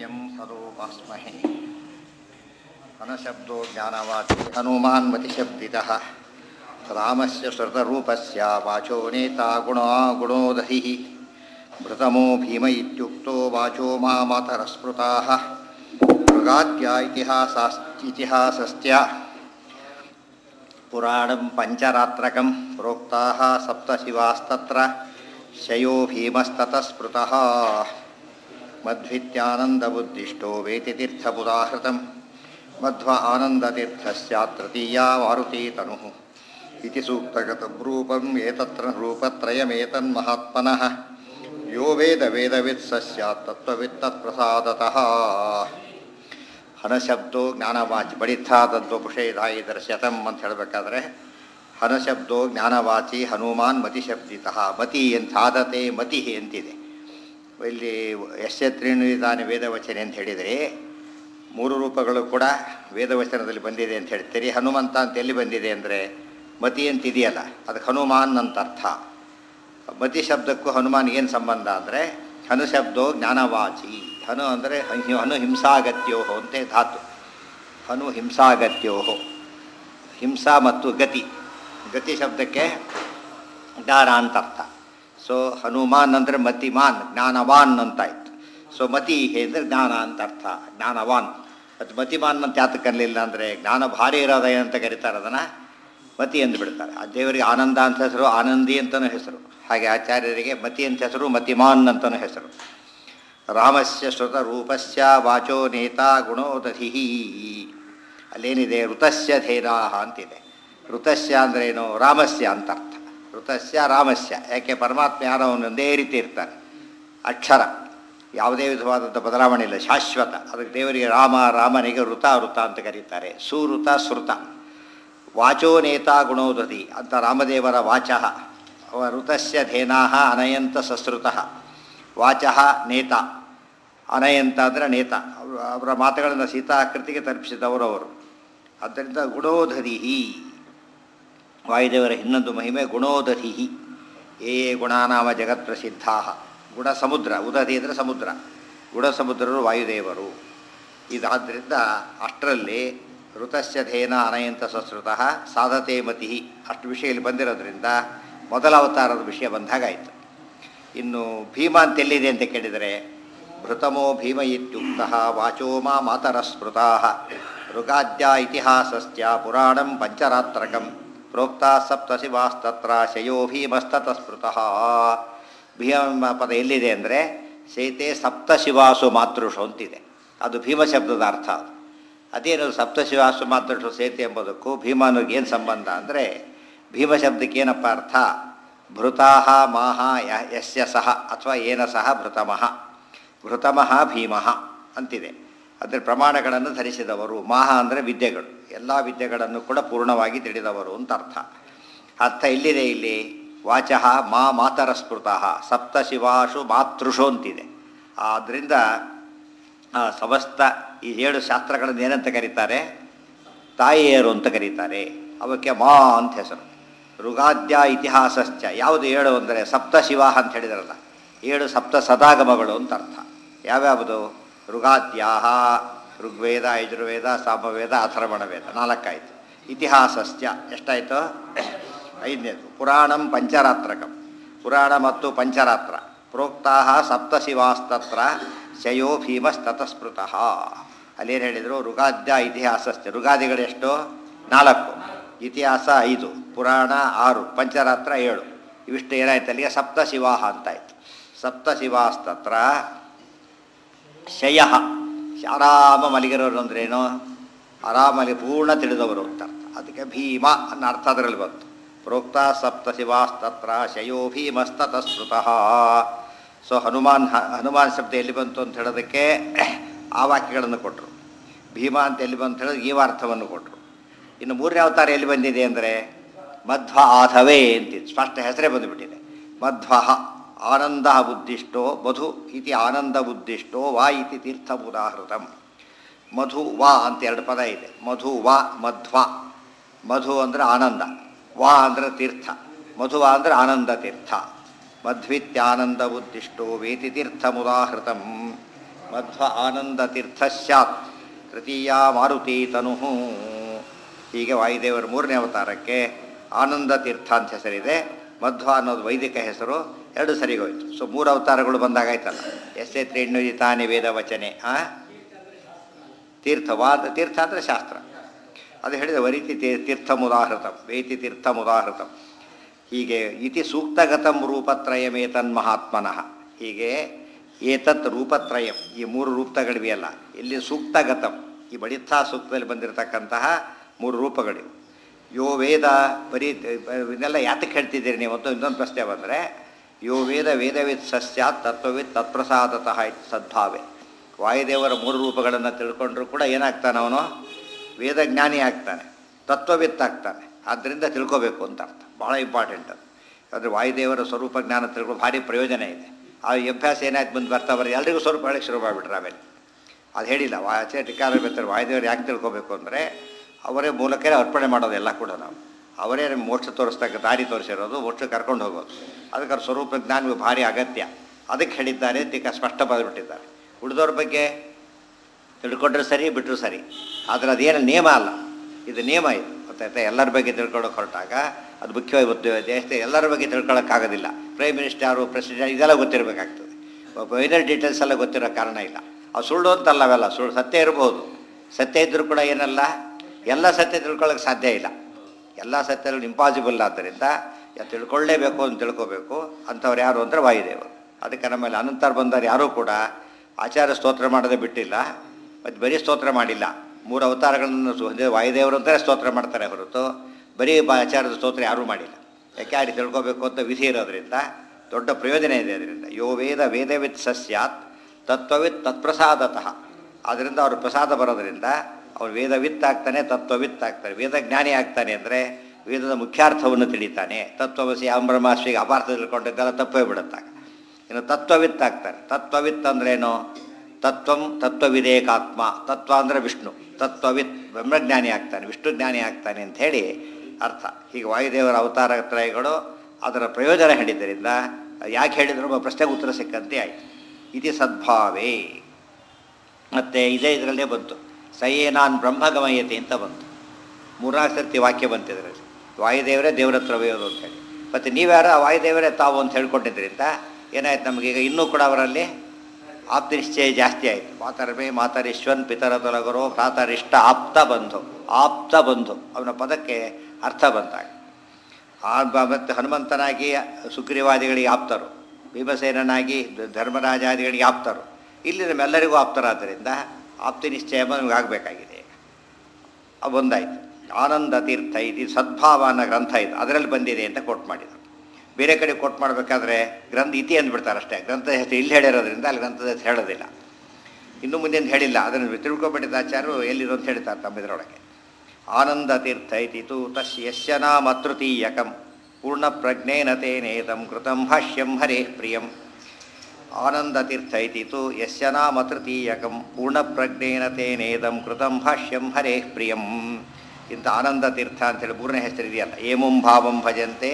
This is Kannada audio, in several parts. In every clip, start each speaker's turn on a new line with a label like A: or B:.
A: नित्यं सदोपास्महे अनशब्दो ज्ञानवाची हनुमान् मतिशब्दितः रामस्य श्रुतरूपस्य वाचो नेता गुणा गुणोदधिः भृतमो भीम इत्युक्तो वाचो मामतरस्मृताः मृगाद्या इतिहासास् इतिहासस्य पुराणं पञ्चरात्रकं प्रोक्ताः सप्तशिवास्तत्र शयो भीमस्ततस्मृतः मध्वित्यानन्दबुद्धिष्टो वेतितीर्थपुदाहृतं मध्व आनन्दतीर्थस्यात् तृतीया मारुती तनुः इति सूक्तगतं रूपम् एतत्र रूपत्रयमेतन्महात्मनः यो वेदवेदवित् स स्यात् तत्त्ववित्तत्प्रसादतः ಹನಶಬ್ದೋ ಜ್ಞಾನವಾಚಿ ಬಡಿಥಾದದ್ವಪುಷೇಧಾಯಿ ದರ್ಶತಂ ಅಂತ ಹೇಳಬೇಕಾದ್ರೆ ಹನಶಬ್ದೋ ಜ್ಞಾನವಾಚಿ ಹನುಮಾನ್ ಮತಿಶಬ್ದಿತ ಮತಿ ಅಂತ ಆದತೆ ಮತಿ ಅಂತಿದೆ ಇಲ್ಲಿ ಯಶ್ಯತ್ರೀಣಿದಾನೆ ವೇದವಚನೆ ಅಂತ ಹೇಳಿದರೆ ಮೂರು ರೂಪಗಳು ಕೂಡ ವೇದವಚನದಲ್ಲಿ ಬಂದಿದೆ ಅಂತ ಹೇಳ್ತೀರಿ ಹನುಮಂತ ಅಂತ ಎಲ್ಲಿ ಬಂದಿದೆ ಅಂದರೆ ಮತಿ ಅಂತ ಇದೆಯಲ್ಲ ಅದಕ್ಕೆ ಹನುಮಾನ್ ಅಂತ ಅರ್ಥ ಮತಿ ಶಬ್ದಕ್ಕೂ ಹನುಮಾನ್ ಏನು ಸಂಬಂಧ ಅಂದರೆ ಹನುಶಬ್ದೋ ಜ್ಞಾನವಾಚಿ ಹನು ಅಂದರೆ ಹನು ಹಿಂಸಾಗತ್ಯೋ ಅಂತೆ ಧಾತು ಹನು ಹಿಂಸಾಗತ್ಯೋ ಹಿಂಸಾ ಮತ್ತು ಗತಿ ಗತಿ ಶಬ್ದಕ್ಕೆ ಜ್ಞಾನ ಅಂತ ಅರ್ಥ ಸೊ ಹನುಮಾನ್ ಅಂದರೆ ಮತಿಮಾನ್ ಜ್ಞಾನವಾನ್ ಅಂತಾಯ್ತು ಸೊ ಮತಿ ಅಂದರೆ ಜ್ಞಾನ ಅಂತ ಅರ್ಥ ಜ್ಞಾನವಾನ್ ಅದು ಮತಿಮಾನ್ ಅಂತ ಯಾತಕ್ಕೆ ಕನ್ನಲಿಲ್ಲ ಅಂದರೆ ಜ್ಞಾನ ಭಾರಿ ಇರೋದ ಅಂತ ಕರೀತಾರೆ ಅದನ್ನು ಮತಿ ಎಂದು ಬಿಡ್ತಾರೆ ಆ ದೇವರಿಗೆ ಆನಂದ ಅಂತ ಹೆಸರು ಆನಂದಿ ಅಂತಲೂ ಹೆಸರು ಹಾಗೆ ಆಚಾರ್ಯರಿಗೆ ಮತಿ ಅಂತ ಹೆಸರು ಮತಿಮಾನ್ ಅಂತಲೂ ಹೆಸರು ರಾಮಸ್ಯ ಶ್ರುತ ರೂಪಸ್ಯ ವಾಚೋ ನೇತಾ ಗುಣೋದಧಿ ಅಲ್ಲೇನಿದೆ ಋತಸ್ಯ ಧೇನಾಹ ಅಂತಿದೆ ಋತಸ್ಯ ಅಂದ್ರೇನು ರಾಮಸ್ಯ ಅಂತ ಅರ್ಥ ಋತಸ್ಯ ರಾಮಸ್ಯ ಯಾಕೆ ಪರಮಾತ್ಮ ಯಾರೋ ಒಂದೇ ರೀತಿ ಇರ್ತಾನೆ ಅಕ್ಷರ ಯಾವುದೇ ವಿಧವಾದಂಥ ಬದಲಾವಣೆ ಇಲ್ಲ ಶಾಶ್ವತ ಅದಕ್ಕೆ ದೇವರಿಗೆ ರಾಮ ರಾಮನಿಗೆ ಋತ ಋತ ಅಂತ ಕರೀತಾರೆ ಸುಋತ ಶ್ರುತ ವಾಚೋ ನೇತಾ ಗುಣೋದಧಿ ಅಂತ ರಾಮದೇವರ ವಾಚಃ ಅವ ಋತಸ್ಯ ಧೇನಾಹ ಅನಯಂತ ಸಶ್ರುತಃ ವಾಚಃ ನೇತ ಅನಯಂತ ಅಂದರೆ ನೇತ ಅವರ ಮಾತುಗಳನ್ನು ಸೀತಾಕೃತಿಗೆ ತಲುಪಿಸಿದವರು ಅವರು ಆದ್ದರಿಂದ ಗುಣೋದಧಿಹಿ ವಾಯುದೇವರ ಇನ್ನೊಂದು ಮಹಿಮೆ ಗುಣೋದಧಿಹಿ ಏ ಗುಣಾನಾಮ ಜಗತ್ ಪ್ರಸಿದ್ಧಾ ಗುಣ ಸಮುದ್ರ ಉದಧಿ ಅಂದರೆ ಸಮುದ್ರ ಗುಣ ಸಮುದ್ರರು ವಾಯುದೇವರು ಇದಾದ್ದರಿಂದ ಅಷ್ಟರಲ್ಲಿ ಋತಸ್ಯ ಧೇನ ಅನಯಂತ ಸಶ್ರುತಃ ಸಾಧತೆ ಮತಿ ಅಷ್ಟು ವಿಷಯ ಇಲ್ಲಿ ಬಂದಿರೋದ್ರಿಂದ ಮೊದಲ ಅವತಾರದ ವಿಷಯ ಬಂದಾಗಾಯಿತು ಇನ್ನು ಭೀಮ ಅಂತ ಎಲ್ಲಿದೆ ಅಂತ ಕೇಳಿದರೆ ಭೃತಮೋ ಭೀಮ ಇತ್ಯುಕ್ತ ವಾಚೋ ಮಾ ಮಾತರ ಸ್ಮೃತಾ ಋಗಾದ್ಯ ಇತಿಹಾಸಸ್ಯ ಪುರಾಣಂ ಪಂಚರಾತ್ರಕಂ ಪ್ರೋಕ್ತ ಸಪ್ತಶಿವಾಸ್ತತ್ರ ಶಯೋ ಭೀಮಸ್ತತ ಸ್ಮೃತಃ ಭೀಮ ಪದ ಎಲ್ಲಿದೆ ಅಂದರೆ ಶೈತೆ ಸಪ್ತಶಿವಾಸು ಮಾತೃಷು ಅಂತಿದೆ ಅದು ಭೀಮ ಶಬ್ದದ ಅರ್ಥ ಅದು ಅದೇನು ಸಪ್ತಶಿವಾಸು ಮಾತೃಷು ಸೇತೆ ಎಂಬುದಕ್ಕೂ ಭೀಮನಿಗೆ ಏನು ಸಂಬಂಧ ಅಂದರೆ ಭೀಮ ಶಬ್ದಕ್ಕೆ ಏನಪ್ಪ ಅರ್ಥ ಭೃತಾಹ ಮಾಹ ಯಸ್ಯ ಸಹ ಅಥವಾ ಏನ ಸಹ ಭೃತಮಃ ಭೃತಮಃ ಭೀಮಃ ಅಂತಿದೆ ಅದರ ಪ್ರಮಾಣಗಳನ್ನು ಧರಿಸಿದವರು ಮಾಹ ಅಂದರೆ ವಿದ್ಯೆಗಳು ಎಲ್ಲ ವಿದ್ಯೆಗಳನ್ನು ಕೂಡ ಪೂರ್ಣವಾಗಿ ತಿಳಿದವರು ಅಂತ ಅರ್ಥ ಅರ್ಥ ಇಲ್ಲಿದೆ ಇಲ್ಲಿ ವಾಚಃ ಮಾ ಮಾತರ ಸ್ಮೃತಃ ಸಪ್ತಶಿವಾಶು ಮಾತೃಷು ಅಂತಿದೆ ಆದ್ದರಿಂದ ಸಮಸ್ತ ಈ ಏಳು ಶಾಸ್ತ್ರಗಳನ್ನು ಏನಂತ ಕರೀತಾರೆ ತಾಯಿಯರು ಅಂತ ಕರೀತಾರೆ ಅವಕ್ಕೆ ಮಾ ಅಂತ ಹೆಸರು ಋಗಾದ್ಯ ಇತಿಹಾಸಶ್ಚ ಯಾವುದು ಏಳು ಅಂದರೆ ಸಪ್ತಶಿವ ಅಂತ ಹೇಳಿದಾರಲ್ಲ ಏಳು ಸಪ್ತ ಸದಾಗಮಗಳು ಅಂತ ಅರ್ಥ ಯಾವ್ಯಾವುದು ಋಗಾದ್ಯಾಹ ಋಗ್ವೇದ ಯಜುರ್ವೇದ ಸಾಮವೇದ ಅಥರ್ವಣ ವೇದ ನಾಲ್ಕಾಯಿತು ಇತಿಹಾಸಶ್ಚ ಎಷ್ಟಾಯಿತು ಐದನೇದು ಪುರಾಣಂ ಪಂಚರಾತ್ರಕಂ ಪುರಾಣ ಮತ್ತು ಪಂಚರಾತ್ರ ಪ್ರೋಕ್ತಾ ಸಪ್ತಶಿವಾಸ್ತತ್ರ ಶಯೋ ಭೀಮಸ್ತತಸ್ಮೃತಃ ಅಲ್ಲೇನು ಹೇಳಿದರು ಋಗಾದ್ಯ ಇತಿಹಾಸಶ್ಚ ಋಗಾದಿಗಳೆಷ್ಟು ನಾಲ್ಕು ಇತಿಹಾಸ ಐದು ಪುರಾಣ ಆರು ಪಂಚರಾತ್ರ ಏಳು ಇವಿಷ್ಟು ಏನಾಯ್ತು ಅಲ್ಲಿಗೆ ಸಪ್ತಶಿವಾಹ ಅಂತಾಯ್ತು ಸಪ್ತಶಿವಾಸ್ತತ್ರ ಶಯ ಆರಾಮ ಮಲಗಿರೋರು ಅಂದ್ರೇನು ಆರಾಮಲ್ಲಿ ಪೂರ್ಣ ತಿಳಿದವರು ಅಂತ ಅರ್ಥ ಅದಕ್ಕೆ ಭೀಮ ಅನ್ನೋ ಅರ್ಥ ಅದರಲ್ಲಿ ಬಂತು ಪ್ರೋಕ್ತ ಸಪ್ತಶಿವಾಸ್ತತ್ರ ಶಯೋ ಭೀಮಸ್ತತಸ್ಮೃತಃ ಸೊ ಹನುಮಾನ್ ಹನುಮಾನ್ ಶಬ್ದ ಎಲ್ಲಿ ಬಂತು ಅಂತ ಹೇಳೋದಕ್ಕೆ ಆ ವಾಕ್ಯಗಳನ್ನು ಕೊಟ್ಟರು ಭೀಮ ಅಂತ ಎಲ್ಲಿ ಬಂತು ಹೇಳೋದು ಈ ಅರ್ಥವನ್ನು ಕೊಟ್ಟರು ಇನ್ನು ಮೂರನೇ ಅವತಾರ ಎಲ್ಲಿ ಬಂದಿದೆ ಅಂದರೆ ಮಧ್ವ ಆಧವೇ ಅಂತಿದ್ದು ಸ್ಪಷ್ಟ ಹೆಸರೇ ಬಂದುಬಿಟ್ಟಿದೆ ಮಧ್ವ ಆನಂದ ಬುದ್ಧಿಷ್ಟೋ ಮಧು ಇತಿ ಆನಂದ ಬುದ್ಧಿಷ್ಟೋ ವಾ ಇತಿ ತೀರ್ಥಬುದಾಹೃತಂ ಮಧು ವಾ ಅಂತ ಎರಡು ಪದ ಇದೆ ಮಧು ವಾ ಮಧ್ವ ಮಧು ಅಂದರೆ ಆನಂದ ವಾ ಅಂದರೆ ತೀರ್ಥ ಮಧುವ ಅಂದರೆ ಆನಂದ ತೀರ್ಥ ಮಧ್ವಿತ್ಯಾನಂದ ಬುದ್ಧಿಷ್ಟೋ ವೇತಿ ತೀರ್ಥಮುದಾಹೃತಂ ಮಧ್ವ ಆನಂದ ತೀರ್ಥ ಸ್ಯಾತ್ ತೃತೀಯ ಮಾರುತಿ ತನು ಹೀಗೆ ವಾಯುದೇವರ ಮೂರನೇ ಅವತಾರಕ್ಕೆ ಆನಂದ ತೀರ್ಥ ಅಂತ ಹೆಸರಿದೆ ಮಧ್ವ ಅನ್ನೋದು ವೈದಿಕ ಹೆಸರು ಎರಡು ಸರಿಗೋಯ್ತು ಸೊ ಮೂರು ಅವತಾರಗಳು ಬಂದಾಗಾಯ್ತಲ್ಲ ಎಸ್ಸೆ ತ್ರೀಣ್ಯುಜಿತಾನಿ ವೇದ ವಚನೆ ಆ ತೀರ್ಥವಾದ ತೀರ್ಥ ಅಂದರೆ ಶಾಸ್ತ್ರ ಅದು ಹೇಳಿದ ವರಿತಿ ತೀ- ತೀರ್ಥಮುದಾಹೃತಂ ವೇತಿ ತೀರ್ಥಮುದಾಹೃತಂ ಹೀಗೆ ಇತಿ ಸೂಕ್ತಗತಂ ರೂಪತ್ರಯಮೇತನ್ ಮಹಾತ್ಮನಃ ಹೀಗೆ ಏತತ್ ರೂಪತ್ರಯಂ ಈ ಮೂರು ರೂಪಗಳಿವೆಯಲ್ಲ ಇಲ್ಲಿ ಸೂಕ್ತಗತಂ ಈ ಬಡಿತ್ತಾ ಸೂಕ್ತದಲ್ಲಿ ಬಂದಿರತಕ್ಕಂತಹ ಮೂರು ರೂಪಗಳಿವೆ ಯೋ ವೇದ ಬರೀ ಇದನ್ನೆಲ್ಲ ಯಾತಕ್ಕೆ ಹೇಳ್ತಿದ್ದೀರಿ ನೀವು ಅಂತ ಇನ್ನೊಂದು ಪ್ರಶ್ನೆ ಬಂದರೆ ಯೋ ವೇದ ವೇದವಿತ್ ಸಸ್ಯಾತ್ ತತ್ವವಿತ್ ತತ್ಪ್ರಸಾದತಃ ಇತಿ ಸದ್ಭಾವೆ ವಾಯುದೇವರ ಮೂರು ರೂಪಗಳನ್ನು ತಿಳ್ಕೊಂಡ್ರೂ ಕೂಡ ಏನಾಗ್ತಾನೆ ಅವನು ವೇದಜ್ಞಾನಿ ಆಗ್ತಾನೆ ತತ್ವವಿತ್ ಆಗ್ತಾನೆ ಆದ್ದರಿಂದ ತಿಳ್ಕೋಬೇಕು ಅಂತ ಅರ್ಥ ಭಾಳ ಇಂಪಾರ್ಟೆಂಟ್ ಅದು ಅಂದರೆ ವಾಯುದೇವರ ಸ್ವರೂಪ ಜ್ಞಾನ ತಿಳ್ಕೊಂಡು ಭಾರಿ ಪ್ರಯೋಜನ ಇದೆ ಆ ಅಭ್ಯಾಸ ಏನಾಯ್ತು ಮುಂದೆ ಬರ್ತಾ ಬರೋ ಎಲ್ರಿಗೂ ಸ್ವರೂಪ ಹೇಳಕ್ಕೆ ಶುರು ಮಾಡಿಬಿಟ್ರೆ ಆಮೇಲೆ ಅದು ಹೇಳಿಲ್ಲ ವಾಚೆ ಟಿಕಾರ ಬರ್ತಾರೆ ವಾಯುದೇವರು ಯಾಕೆ ತಿಳ್ಕೊಬೇಕು ಅಂದರೆ ಅವರೇ ಮೂಲಕನೇ ಅರ್ಪಣೆ ಮಾಡೋದು ಎಲ್ಲ ಕೂಡ ನಾವು ಅವರೇ ನಮ್ಗೆ ಮೋಕ್ಷ ತೋರಿಸ್ತಕ್ಕ ದಾರಿ ತೋರಿಸಿರೋದು ಮೋಕ್ಷ ಕರ್ಕೊಂಡು ಹೋಗೋದು ಅದಕ್ಕೆ ಅವ್ರ ಸ್ವರೂಪ ಜ್ಞಾನ ಭಾರಿ ಅಗತ್ಯ ಅದಕ್ಕೆ ಹೇಳಿದ್ದಾರೆ ಟೀಕಾ ಸ್ಪಷ್ಟ ಬರೆದ್ಬಿಟ್ಟಿದ್ದಾರೆ ಉಳಿದವ್ರ ಬಗ್ಗೆ ತಿಳ್ಕೊಂಡ್ರೆ ಸರಿ ಬಿಟ್ಟರು ಸರಿ ಆದರೆ ಅದೇನು ನಿಯಮ ಅಲ್ಲ ಇದು ನಿಯಮ ಇದು ಗೊತ್ತಾಯ್ತಾ ಎಲ್ಲರ ಬಗ್ಗೆ ತಿಳ್ಕೊಳ್ಳೋಕೆ ಹೊರಟಾಗ ಅದು ಮುಖ್ಯವಾಗಿ ಗೊತ್ತು ದೇಶದ ಎಲ್ಲರ ಬಗ್ಗೆ ತಿಳ್ಕೊಳ್ಳೋಕ್ಕಾಗೋದಿಲ್ಲ ಪ್ರೈಮ್ ಮಿನಿಸ್ಟರು ಪ್ರೆಸಿಡೆಂಟ್ ಇದೆಲ್ಲ ಗೊತ್ತಿರಬೇಕಾಗ್ತದೆ ಫೈನಲ್ ಡೀಟೇಲ್ಸ್ ಎಲ್ಲ ಗೊತ್ತಿರೋ ಕಾರಣ ಇಲ್ಲ ಅವು ಸುಳ್ಳು ಅಂತಲ್ಲ ಅವೆಲ್ಲ ಸುಳ್ಳು ಸತ್ಯ ಇರ್ಬೋದು ಸತ್ಯ ಇದ್ದರೂ ಕೂಡ ಏನಲ್ಲ ಎಲ್ಲ ಸತ್ಯ ತಿಳ್ಕೊಳ್ಳೋಕೆ ಸಾಧ್ಯ ಇಲ್ಲ ಎಲ್ಲ ಸತ್ಯಗಳು ಇಂಪಾಸಿಬಲ್ ಆದ್ದರಿಂದ ಯಾ- ತಿಳ್ಕೊಳ್ಳೇಬೇಕು ಅಂತ ತಿಳ್ಕೋಬೇಕು ಅಂಥವ್ರು ಯಾರು ಅಂದರೆ ವಾಯುದೇವರು ಅದಕ್ಕೆ ನಮ್ಮಲ್ಲಿ ಅನಂತರ ಬಂದವರು ಯಾರೂ ಕೂಡ ಆಚಾರ್ಯ ಸ್ತೋತ್ರ ಮಾಡೋದೇ ಬಿಟ್ಟಿಲ್ಲ ಮತ್ತು ಬರೀ ಸ್ತೋತ್ರ ಮಾಡಿಲ್ಲ ಮೂರು ಅವತಾರಗಳನ್ನು ಸು- ಅಂದ್ರೆ ವಾಯುದೇವರು ಅಂತಲೇ ಸ್ತೋತ್ರ ಮಾಡ್ತಾರೆ ಹೊರತು ಬರೀ ಬ- ಆಚಾರ್ಯದ ಸ್ತೋತ್ರ ಯಾರೂ ಮಾಡಿಲ್ಲ ಯಾಕೆ ಆ ರೀತಿ ತಿಳ್ಕೋಬೇಕು ಅಂತ ವಿಧಿ ಇರೋದ್ರಿಂದ ದೊಡ್ಡ ಪ್ರಯೋಜನ ಇದೆ ಅದರಿಂದ ಯೋ ವೇದ ವೇದವಿತ್ ಸಸ್ಯಾತ್ ತತ್ವವಿತ್ ತತ್ಪ್ರಸಾದತಃ ಆದ್ದರಿಂದ ಅವ್ರ ಪ್ರಸಾದ ಬರೋದ್ರಿಂದ ಅವ್ರು ವೇದವಿತ್ ಆಗ್ತಾನೆ ತತ್ವವಿತ್ ಆಗ್ತಾನೆ ವೇದಜ್ಞಾನಿ ಆಗ್ತಾನೆ ಅಂದರೆ ವೇದದ ಮುಖ್ಯಾರ್ಥವನ್ನು ತಿಳಿತಾನೆ ತತ್ವವಸಿ ಅಂಬ್ರಹ್ಮಾಶ್ವಿಗೆ ಅಪಾರ್ಥ ತಿಳ್ಕೊಂಡಿದ್ದೆಲ್ಲ ತಪ್ಪೇ ಬಿಡುತ್ತಾಗ ಇನ್ನು ತತ್ವವಿತ್ ಆಗ್ತಾನೆ ತತ್ವವಿತ್ ಅಂದ್ರೇನು ತತ್ವಂ ತತ್ವವಿದೇಕಾತ್ಮ ತತ್ವ ಅಂದರೆ ವಿಷ್ಣು ತತ್ವವಿತ್ ಬ್ರಹ್ಮಜ್ಞಾನಿ ಆಗ್ತಾನೆ ವಿಷ್ಣು ಜ್ಞಾನಿ ಆಗ್ತಾನೆ ಅಂತ ಹೇಳಿ ಅರ್ಥ ಹೀಗೆ ವಾಯುದೇವರ ಅವತಾರ ತ್ರಯಗಳು ಅದರ ಪ್ರಯೋಜನ ಹೇಳಿದ್ದರಿಂದ ಯಾಕೆ ಹೇಳಿದ್ರು ಎಂಬ ಪ್ರಶ್ನೆಗೆ ಉತ್ತರ ಸಿಕ್ಕಂತೆ ಆಯಿತು ಇತಿ ಸದ್ಭಾವೇ ಮತ್ತು ಇದೇ ಇದರಲ್ಲೇ ಬಂತು ಸಯೇನಾನ್ ಬ್ರಹ್ಮಗಮಯತೆ ಅಂತ ಬಂತು ಮೂರ್ನಾಲ್ಕು ಸರ್ತಿ ವಾಕ್ಯ ಬಂತು ಇದರಲ್ಲಿ ವಾಯುದೇವರೇ ದೇವರ ಹತ್ರ ಒಯ್ಯೋದು ಅಂತೇಳಿ ಮತ್ತು ನೀವ್ಯಾರ ವಾಯುದೇವರೇ ತಾವು ಅಂತ ಹೇಳ್ಕೊಂಡಿದ್ದರಿಂದ ಏನಾಯ್ತು ನಮಗೀಗ ಇನ್ನೂ ಕೂಡ ಅವರಲ್ಲಿ ಆಪ್ತ ನಿಶ್ಚಯ ಜಾಸ್ತಿ ಆಯಿತು ಮಾತರ್ಮೇ ಮಾತರಿಶ್ವನ್ ಪಿತರ ತೊಲಗರೋ ಭ್ರಾತರಿಷ್ಟ ಆಪ್ತ ಬಂಧು ಆಪ್ತ ಬಂಧು ಅವನ ಪದಕ್ಕೆ ಅರ್ಥ ಬಂತಾಗ ಆ ಬ- ಮತ್ತು ಹನುಮಂತನಾಗಿ ಸುಗ್ರೀವಾದಿಗಳಿಗೆ ಆಪ್ತರು ಭೀಮಸೇನನಾಗಿ ಧ- ಧರ್ಮರಾಜಾದಿಗಳಿಗೆ ಆಪ್ತರು ಇಲ್ಲಿ ನಮ್ಮೆಲ್ಲರಿಗೂ ಆಪ್ತರಾದ್ದರಿಂದ ಆಪ್ತಿ ನಿಶ್ಚಯ ನಮಗೆ ಆಗಬೇಕಾಗಿದೆ ಅದು ಒಂದಾಯಿತು ಆನಂದ ತೀರ್ಥ ಇದು ಸದ್ಭಾವ ಅನ್ನೋ ಗ್ರಂಥ ಇದು ಅದರಲ್ಲಿ ಬಂದಿದೆ ಅಂತ ಕೋಟ್ ಮಾಡಿದರು ಬೇರೆ ಕಡೆ ಕೋಟ್ ಮಾಡಬೇಕಾದ್ರೆ ಗ್ರಂಥ ಇತಿ ಅಂದ್ಬಿಡ್ತಾರೆ ಅಷ್ಟೇ ಗ್ರಂಥದ ಹೆಸರು ಇಲ್ಲಿ ಹೇಳಿರೋದ್ರಿಂದ ಅಲ್ಲಿ ಗ್ರಂಥದ ಹೆಸರು ಹೇಳೋದಿಲ್ಲ ಇನ್ನು ಮುಂದೇನು ಹೇಳಿಲ್ಲ ಅದನ್ನು ತಿಳ್ಕೊಬಿಟ್ಟಿದ್ದ ಆಚಾರ್ಯರು ಎಲ್ಲಿರು ಅಂತ ಹೇಳ್ತಾರೆ ತಮ್ಮ ಇದರೊಳಗೆ ಆನಂದ ತೀರ್ಥ ಇತಿತು ತಸ್ ಯಸ್ಯ ನಾಮ ತೃತೀಯಕಂ ಪೂರ್ಣ ಪ್ರಜ್ಞೇನ ತೇನೇದಂ ಕೃತಂ ಭಾಷ್ಯಂ ಹರೇ ಪ್ರಿಯಂ ಆನಂದ ತೀರ್ಥ ಇತಿತು ಯಸ್ಯ ನಾಮ ತೃತೀಯಕಂ ಪೂರ್ಣ ಪ್ರಜ್ಞೇನ ತೇನೇದಂ ಕೃತಂ ಭಾಷ್ಯಂ ಹರೇ ಪ್ರಿಯಂ ಇಂಥ ಆನಂದ ತೀರ್ಥ ಅಂತೇಳಿ ಮೂರನೇ ಹೆಸರಿದೆಯಲ್ಲ ಏಮುಂ ಭಾವಂ ಭಜಂತೆ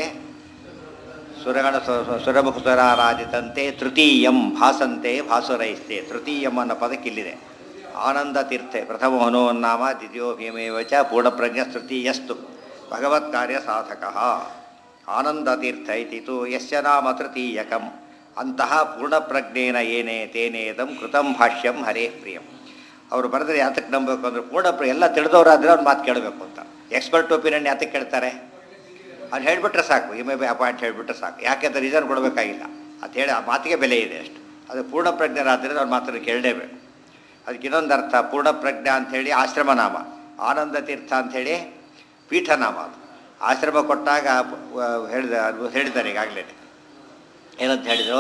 A: ಸುರಗಣ ಸುರಮುಖುತರಾರಾಜಿತಂತೆ ತೃತೀಯಂ ಭಾಸಂತೆ ಭಾಸುರೈಸ್ತೆ ತೃತೀಯಂ ಅನ್ನೋ ಪದಕ್ಕೆ ಇಲ್ಲಿದೆ ಆನಂದ ತೀರ್ಥೆ ಪ್ರಥಮ ಮನೋನ್ನಾಮ ದ್ವಿತೀಯೋ ಭೀಮೇವ ಚ ಪೂರ್ಣಪ್ರಜ್ಞ ತೃತೀಯಸ್ತು ಭಗವತ್ ಕಾರ್ಯ ಸಾಧಕ ಆನಂದ ತೀರ್ಥ ಇತಿತು ಯಸ್ಯ ನಾಮ ತೃತೀಯಕಂ ಅಂತಹ ಪೂರ್ಣಪ್ರಜ್ಞೇನ ಏನೇ ತೇನೇದಂ ಕೃತಂ ಭಾಷ್ಯಂ ಹರೇ ಪ್ರಿಯಂ ಅವರು ಬರೆದ್ರೆ ಯಾತಕ್ಕೆ ನಂಬಬೇಕು ಅಂದರೆ ಪೂರ್ಣ ಪ್ರ ಎಲ್ಲ ತಿಳಿದವರಾದರೆ ಅವ್ರ ಮಾತು ಕೇಳಬೇಕು ಅಂತ ಎಕ್ಸ್ಪರ್ಟ್ ಒಪಿನಿಯನ್ ಯಾತಕ್ಕೆ ಕೇಳ್ತಾರೆ ಅದು ಹೇಳಿಬಿಟ್ರೆ ಸಾಕು ಇ ಮೇ ಬಿ ಅಪಾಯಿಂಟ್ ಹೇಳಿಬಿಟ್ರೆ ಸಾಕು ಯಾಕೆ ಅಂತ ರೀಸನ್ ಕೊಡಬೇಕಾಗಿಲ್ಲ ಅದು ಹೇಳಿ ಆ ಮಾತಿಗೆ ಬೆಲೆ ಇದೆ ಅಷ್ಟು ಅದು ಪೂರ್ಣ ಪ್ರಜ್ಞರಾದ್ದರಿಂದ ಅವ್ರ ಮಾತನ್ನು ಕೇಳಲೇಬೇಕು ಅದಕ್ಕೆ ಇನ್ನೊಂದು ಅರ್ಥ ಪೂರ್ಣ ಪ್ರಜ್ಞಾ ಅಂಥೇಳಿ ಆಶ್ರಮನಾಮ ಆನಂದ ತೀರ್ಥ ಅಂಥೇಳಿ ಪೀಠನಾಮ ಅದು ಆಶ್ರಮ ಕೊಟ್ಟಾಗ ವ- ಹೇಳಿದ ಅದು ಹೇಳಿದ್ದಾರೆ ಈಗಾಗಲೇ ಏನಂತ ಹೇಳಿದರು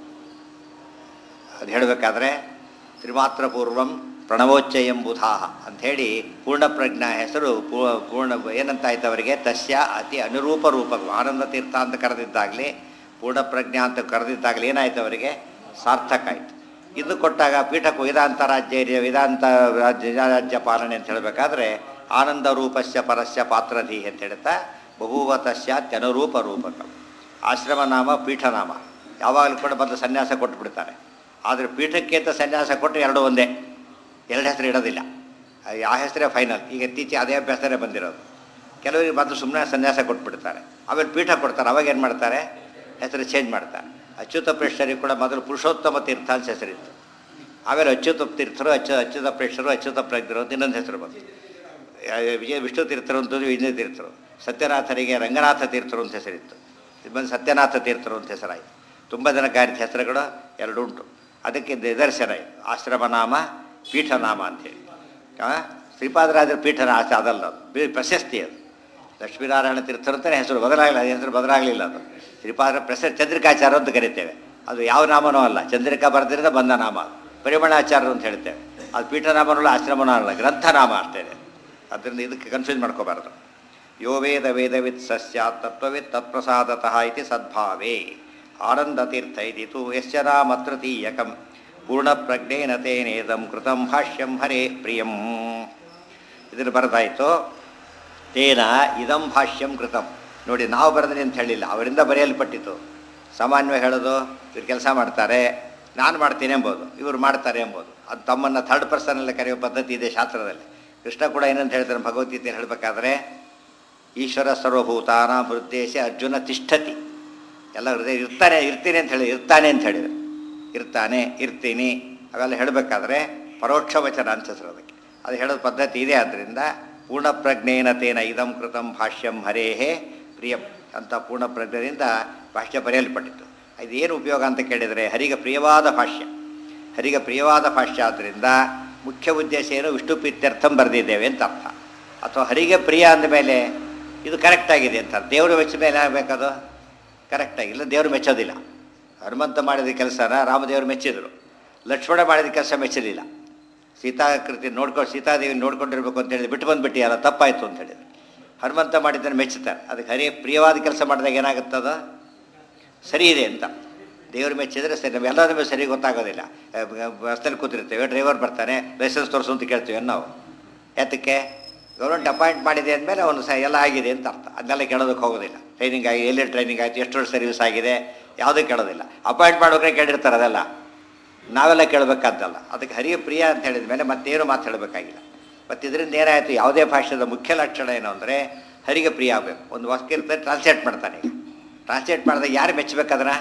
A: ಅದು ಹೇಳಬೇಕಾದ್ರೆ ತ್ರಿಮಾತ್ರ ಪೂರ್ವಂ ಪ್ರಣವೋಚ್ಚಯಂ ಬುಧಾಹ ಅಂಥೇಳಿ ಪೂರ್ಣಪ್ರಜ್ಞಾ ಹೆಸರು ಪೂ- ಪೂರ್ಣ ಏನಂತ ಆಯ್ತು ಅವರಿಗೆ ತಸ್ಯ ಅತಿ ಅನುರೂಪ ರೂಪ ಆನಂದ ತೀರ್ಥ ಅಂತ ಕರೆದಿದ್ದಾಗಲಿ ಪೂರ್ಣಪ್ರಜ್ಞಾ ಅಂತ ಕರೆದಿದ್ದಾಗಲಿ ಏನಾಯ್ತು ಅವರಿಗೆ ಸಾರ್ಥಕ ಆಯಿತು ಇದು ಕೊಟ್ಟಾಗ ಪೀಠಕ್ಕೆ ವೇದಾಂತ ರಾಜ್ಯ ವೇದಾಂತ ರಾಜ್ಯ ರಾಜ್ಯ ಪಾಲನೆ ಅಂತ ಹೇಳಬೇಕಾದ್ರೆ ಆನಂದ ರೂಪಸ್ಯ ಪರಸ್ಯ ಪಾತ್ರಧಿ ಅಂತ ಹೇಳ್ತಾ ಬಹುವ ತಸ್ಯಾತ್ಯನುರೂಪ ರೂಪಕ ಆಶ್ರಮ ನಾಮ ಪೀಠನಾಮ ಯಾವಾಗಲೂ ಕೂಡ ಬಂದು ಸನ್ಯಾಸ ಕೊಟ್ಬಿಡ್ತಾರೆ ಆದರೆ ಪೀಠಕ್ಕೆ ಅಂತ ಸನ್ಯಾಸ ಕೊಟ್ಟರೆ ಎರಡು ಒಂದೇ ಎರಡು ಹೆಸರು ಇಡೋದಿಲ್ಲ ಅದು ಆ ಹೆಸರೇ ಫೈನಲ್ ಈಗ ಇತ್ತೀಚೆಗೆ ಅದೇ ಅಭ್ಯಾಸನೇ ಬಂದಿರೋದು ಕೆಲವರಿಗೆ ಮೊದಲು ಸುಮ್ಮನೆ ಸನ್ಯಾಸ ಕೊಟ್ಬಿಡ್ತಾರೆ ಆಮೇಲೆ ಪೀಠ ಕೊಡ್ತಾರೆ ಅವಾಗ ಏನು ಮಾಡ್ತಾರೆ ಹೆಸರು ಚೇಂಜ್ ಮಾಡ್ತಾರೆ ಅಚ್ಯುತ ಪ್ರೇಷ್ಠರಿಗೆ ಕೂಡ ಮೊದಲು ಪುರುಷೋತ್ತಮ ತೀರ್ಥ ಅಂತ ಹೆಸರಿತ್ತು ಆಮೇಲೆ ಅಚ್ಯುತ ತೀರ್ಥರು ಅಚ್ಚು ಅಚ್ಯುತ ಪ್ರೇಕ್ಷರು ಅಚ್ಯುತ ಪ್ರಜ್ಞರು ಅಂತ ಇನ್ನೊಂದು ಹೆಸರು ಬಂತು ಯಾ- ವಿಜಯ ವಿಷ್ಣು ತೀರ್ಥರು ಅಂತಂದು ವಿಜಯ ತೀರ್ಥರು ಸತ್ಯನಾಥರಿಗೆ ರಂಗನಾಥ ತೀರ್ಥರು ಅಂತ ಹೆಸರಿತ್ತು ಇದು ಬಂದು ಸತ್ಯನಾಥ ತೀರ್ಥರು ಅಂತ ಹೆಸರಾಯಿತು ತುಂಬ ಜನ ಗಾರಿದ ಹೆಸರುಗಳು ಎರಡು ಉಂಟು ಅದಕ್ಕೆ ನಿದರ್ಶನ ಇದು ಆಶ್ರಮನಾಮ ಪೀಠನಾಮ ಅಂತೇಳಿ ಆ, ಶ್ರೀಪಾದರಾಜರ ಪೀಠನ ಆಸೆ ಅದಲ್ಲ ಅದು ಬಿ- ಪ್ರಶಸ್ತಿ ಅದು ಲಕ್ಷ್ಮೀನಾರಾಯಣ ತೀರ್ಥರು ಅಂತಲೇ ಹೆಸರು ಬದಲಾಗಲಿಲ್ಲ ಅದು ಹೆಸರು ಬದಲಾಗಲಿಲ್ಲ ಅದು ಶ್ರೀಪಾದರ ಪ್ರಶಸ್ತಿ ಚಂದ್ರಿಕಾಚಾರ ಅಂತ ಕರಿತೇವೆ ಅದು ಯಾವ ನಾಮನೂ ಅಲ್ಲ ಚಂದ್ರಿಕಾ ಬರೆದ್ರಿಂದ ಬಂದ ನಾಮ ಅದು ಪರಿಮಳಾಚಾರ್ಯರು ಅಂತ ಹೇಳ್ತೇವೆ ಅದು ಪೀಠನಾಮನಲ್ಲ ಆಶ್ರಮನೂ ಅಲ್ಲ ಗ್ರಂಥನಾಮ ಅಷ್ಟೇ ಅದರಿಂದ ಇದಕ್ಕೆ ಕನ್ಫ್ಯೂಸ್ ಮಾಡ್ಕೋಬಾರ್ದು ಯೋ ವೇದ ವೇದವಿತ್ ಸಸ್ಯಾತ್ ತತ್ವವಿತ್ ತತ್ಪ್ರಸಾದತಃ ಇತಿ ಸದ್ಭಾವೇ ಆನಂದತೀರ್ಥ ಇತಿ ತು ಯಶ್ಚ ನಾಮ ತೃತೀಯಕಂ ಪೂರ್ಣಪ್ರಜ್ಞೇನ ತೇನೇದಂ ಕೃತಂ ಭಾಷ್ಯಂ ಹರೇ ಪ್ರಿಯಂ ಇದನ್ನು ಬರೆದಾಯಿತು ತೇನ ಇದಂ ಭಾಷ್ಯಂ ಕೃತಂ ನೋಡಿ ನಾವು ಬರೆದ್ರಿ ಅಂತ ಹೇಳಿಲ್ಲ ಅವರಿಂದ ಬರೆಯಲ್ಪಟ್ಟಿತು ಸಾಮಾನ್ಯವಾಗಿ ಹೇಳೋದು ಇವ್ರು ಕೆಲಸ ಮಾಡ್ತಾರೆ ನಾನು ಮಾಡ್ತೀನಿ ಎಂಬುದು ಇವರು ಮಾಡ್ತಾರೆ ಎಂಬುದು ಅದು ತಮ್ಮನ್ನು ಥರ್ಡ್ ಪರ್ಸನಲ್ಲಿ ಕರೆಯುವ ಪದ್ಧತಿ ಇದೆ ಶಾಸ್ತ್ರದಲ್ಲಿ ಕೃಷ್ಣ ಕೂಡ ಏನಂತ ಹೇಳ್ತಾರೆ ಭಗವದ್ಗೀತೆ ಹೇಳಬೇಕಾದ್ರೆ ಈಶ್ವರ ಸರ್ವಭೂತಾನ ಹೃದ್ದೇಶ ಅರ್ಜುನ ತಿಷ್ಠತಿ ಎಲ್ಲ ಹೃದಯ ಇರ್ತಾನೆ ಇರ್ತೀನಿ ಅಂತ ಹೇಳಿ ಇರ್ತಾನೆ ಅಂತ ಹೇಳಿದ್ರು ಇರ್ತಾನೆ ಇರ್ತೀನಿ ಅವೆಲ್ಲ ಹೇಳಬೇಕಾದ್ರೆ ಪರೋಕ್ಷ ವಚನ ಅಂತ ಹೆಸರು ಅದಕ್ಕೆ ಅದು ಹೇಳೋದು ಪದ್ಧತಿ ಇದೆ ಆದ್ದರಿಂದ ಪೂರ್ಣಪ್ರಜ್ಞೇನತೇನ ಇದಂ ಕೃತಂ ಭಾಷ್ಯಂ ಹರೇಹೇ ಪ್ರಿಯಂ ಅಂತ ಪೂರ್ಣಪ್ರಜ್ಞೆಯಿಂದ ಭಾಷ್ಯ ಬರೆಯಲ್ಪಟ್ಟಿತ್ತು ಇದೇನು ಉಪಯೋಗ ಅಂತ ಕೇಳಿದರೆ ಹರಿಗೆ ಪ್ರಿಯವಾದ ಭಾಷ್ಯ ಹರಿಗೆ ಪ್ರಿಯವಾದ ಭಾಷ್ಯ ಆದ್ದರಿಂದ ಮುಖ್ಯ ಉದ್ದೇಶ ಏನು ವಿಷ್ಣು ಪ್ರೀತ್ಯರ್ಥಂ ಬರೆದಿದ್ದೇವೆ ಅಂತ ಅರ್ಥ ಅಥವಾ ಹರಿಗೆ ಪ್ರಿಯ ಅಂದಮೇಲೆ ಇದು ಕರೆಕ್ಟ್ ಆಗಿದೆ ಅಂತ ದೇವರು ಮೆಚ್ಚ ಮೇಲೆ ಆಗಬೇಕದು ಕರೆಕ್ಟಾಗಿ ಇಲ್ಲ ದೇವರು ಮೆಚ್ಚೋದಿಲ್ಲ ಹನುಮಂತ ಮಾಡಿದ ಕೆಲಸನ ರಾಮದೇವರು ಮೆಚ್ಚಿದರು ಲಕ್ಷ್ಮಣ ಮಾಡಿದ ಕೆಲಸ ಮೆಚ್ಚಲಿಲ್ಲ ಸೀತಾಕೃತಿ ನೋಡ್ಕೊಂಡು ಸೀತಾದೇವಿ ನೋಡ್ಕೊಂಡಿರ್ಬೇಕು ಅಂತ ಹೇಳಿದ್ರೆ ಬಿಟ್ಟು ಬಂದುಬಿಟ್ಟು ಅಲ್ಲ ತಪ್ಪಾಯಿತು ಅಂತ ಹೇಳಿದ್ರು ಹನುಮಂತ ಮಾಡಿದ್ದನ್ನು ಮೆಚ್ಚುತ್ತಾರೆ ಅದಕ್ಕೆ ಹರಿಯ ಪ್ರಿಯವಾದ ಕೆಲಸ ಮಾಡಿದಾಗ ಏನಾಗುತ್ತದ ಸರಿ ಇದೆ ಅಂತ ದೇವರು ಮೆಚ್ಚಿದ್ರೆ ಸರಿ ನಾವು ಎಲ್ಲರ ಮೇಲೆ ಸರಿ ಗೊತ್ತಾಗೋದಿಲ್ಲ ಬಸ್ಸಲ್ಲಿ ಕೂತಿರ್ತೇವೆ ಡ್ರೈವರ್ ಬರ್ತಾನೆ ಲೈಸೆನ್ಸ್ ತೋರಿಸು ಅಂತ ಕೇಳ್ತೀವಿ ನಾವು ಯಾತಕ್ಕೆ ಗೌರ್ಮೆಂಟ್ ಅಪಾಯಿಂಟ್ ಮಾಡಿದೆ ಅಂದಮೇಲೆ ಅವನು ಸಹ ಎಲ್ಲ ಆಗಿದೆ ಅಂತ ಅರ್ಥ ಅದನ್ನೆಲ್ಲ ಕೇಳೋದಕ್ಕೆ ಹೋಗೋದಿಲ್ಲ ಟ್ರೈನಿಂಗ್ ಆಗಿ ಎಲ್ಲಿ ಟ್ರೈನಿಂಗ್ ಆಯಿತು ಎಷ್ಟು ವರ್ಷ ಸರ್ವಿಸ್ ಆಗಿದೆ ಯಾವುದೂ ಕೇಳೋದಿಲ್ಲ ಅಪಾಯಿಂಟ್ ಮಾಡ್ಬೇಕಾದ್ರೆ ಕೇಳಿರ್ತಾರೆ ಅದೆಲ್ಲ ನಾವೆಲ್ಲ ಕೇಳಬೇಕಾದ್ದಲ್ಲ ಅದಕ್ಕೆ ಹರಿಯ ಪ್ರಿಯ ಅಂತ ಹೇಳಿದ ಮೇಲೆ ಮತ್ತೇನು ಮಾತಾಡಬೇಕಾಗಿಲ್ಲ ಮತ್ತು ಇದರಿಂದ ಏನಾಯಿತು ಯಾವುದೇ ಭಾಷೆದ ಮುಖ್ಯ ಲಕ್ಷಣ ಏನು ಅಂದರೆ ಹರಿಗೆ ಪ್ರಿಯ ಆಗಬೇಕು ಒಂದು ವಾಕ್ಯ ಇರ್ತದೆ ಟ್ರಾನ್ಸ್ಲೇಟ್ ಮಾಡ್ತಾನೆ ಈಗ ಟ್ರಾನ್ಸ್ಲೇಟ್ ಮಾಡಿದಾಗ ಯಾರು ಮೆಚ್ಚಬೇಕದನ್ನ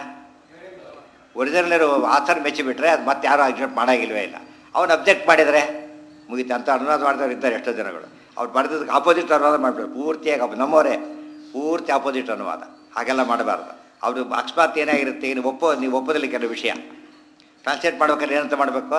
A: ಒರಿಜಿನಲ್ ಇರೋ ಆಥರ್ ಮೆಚ್ಚಿಬಿಟ್ರೆ ಅದು ಮತ್ತೆ ಯಾರು ಅಬ್ಜೆಕ್ಟ್ ಮಾಡೋಂಗಿಲ್ವೇ ಇಲ್ಲ ಅವನು ಅಬ್ಜೆಕ್ಟ್ ಮಾಡಿದರೆ ಮುಗೀತು ಅಂತ ಅನುವಾದ ಮಾಡಿದವ್ರು ಇದ್ದಾರೆ ಎಷ್ಟೋ ಜನಗಳು ಅವ್ರು ಬರೆದಕ್ಕೆ ಆಪೋಸಿಟ್ ಅನುವಾದ ಮಾಡಿಬಿಡ್ರು ಪೂರ್ತಿಯಾಗಿ ಅಪ್- ನಮ್ಮವರೇ ಪೂರ್ತಿ ಆಪೋಸಿಟ್ ಅನುವಾದ ಹಾಗೆಲ್ಲ ಮಾಡಬಾರ್ದು ಅವರು ಅಕಸ್ಮಾತ್ ಏನಾಗಿರುತ್ತೆ ಇನ್ನು ಒಪ್ಪೋ ನೀವು ಒಪ್ಪೋದಿಲ್ಲ ಕೆಲವು ವಿಷಯ ಟ್ರಾನ್ಸ್ಲೇಟ್ ಮಾಡ್ಬೇಕಾದ್ರೆ ಏನಂತ ಮಾಡಬೇಕು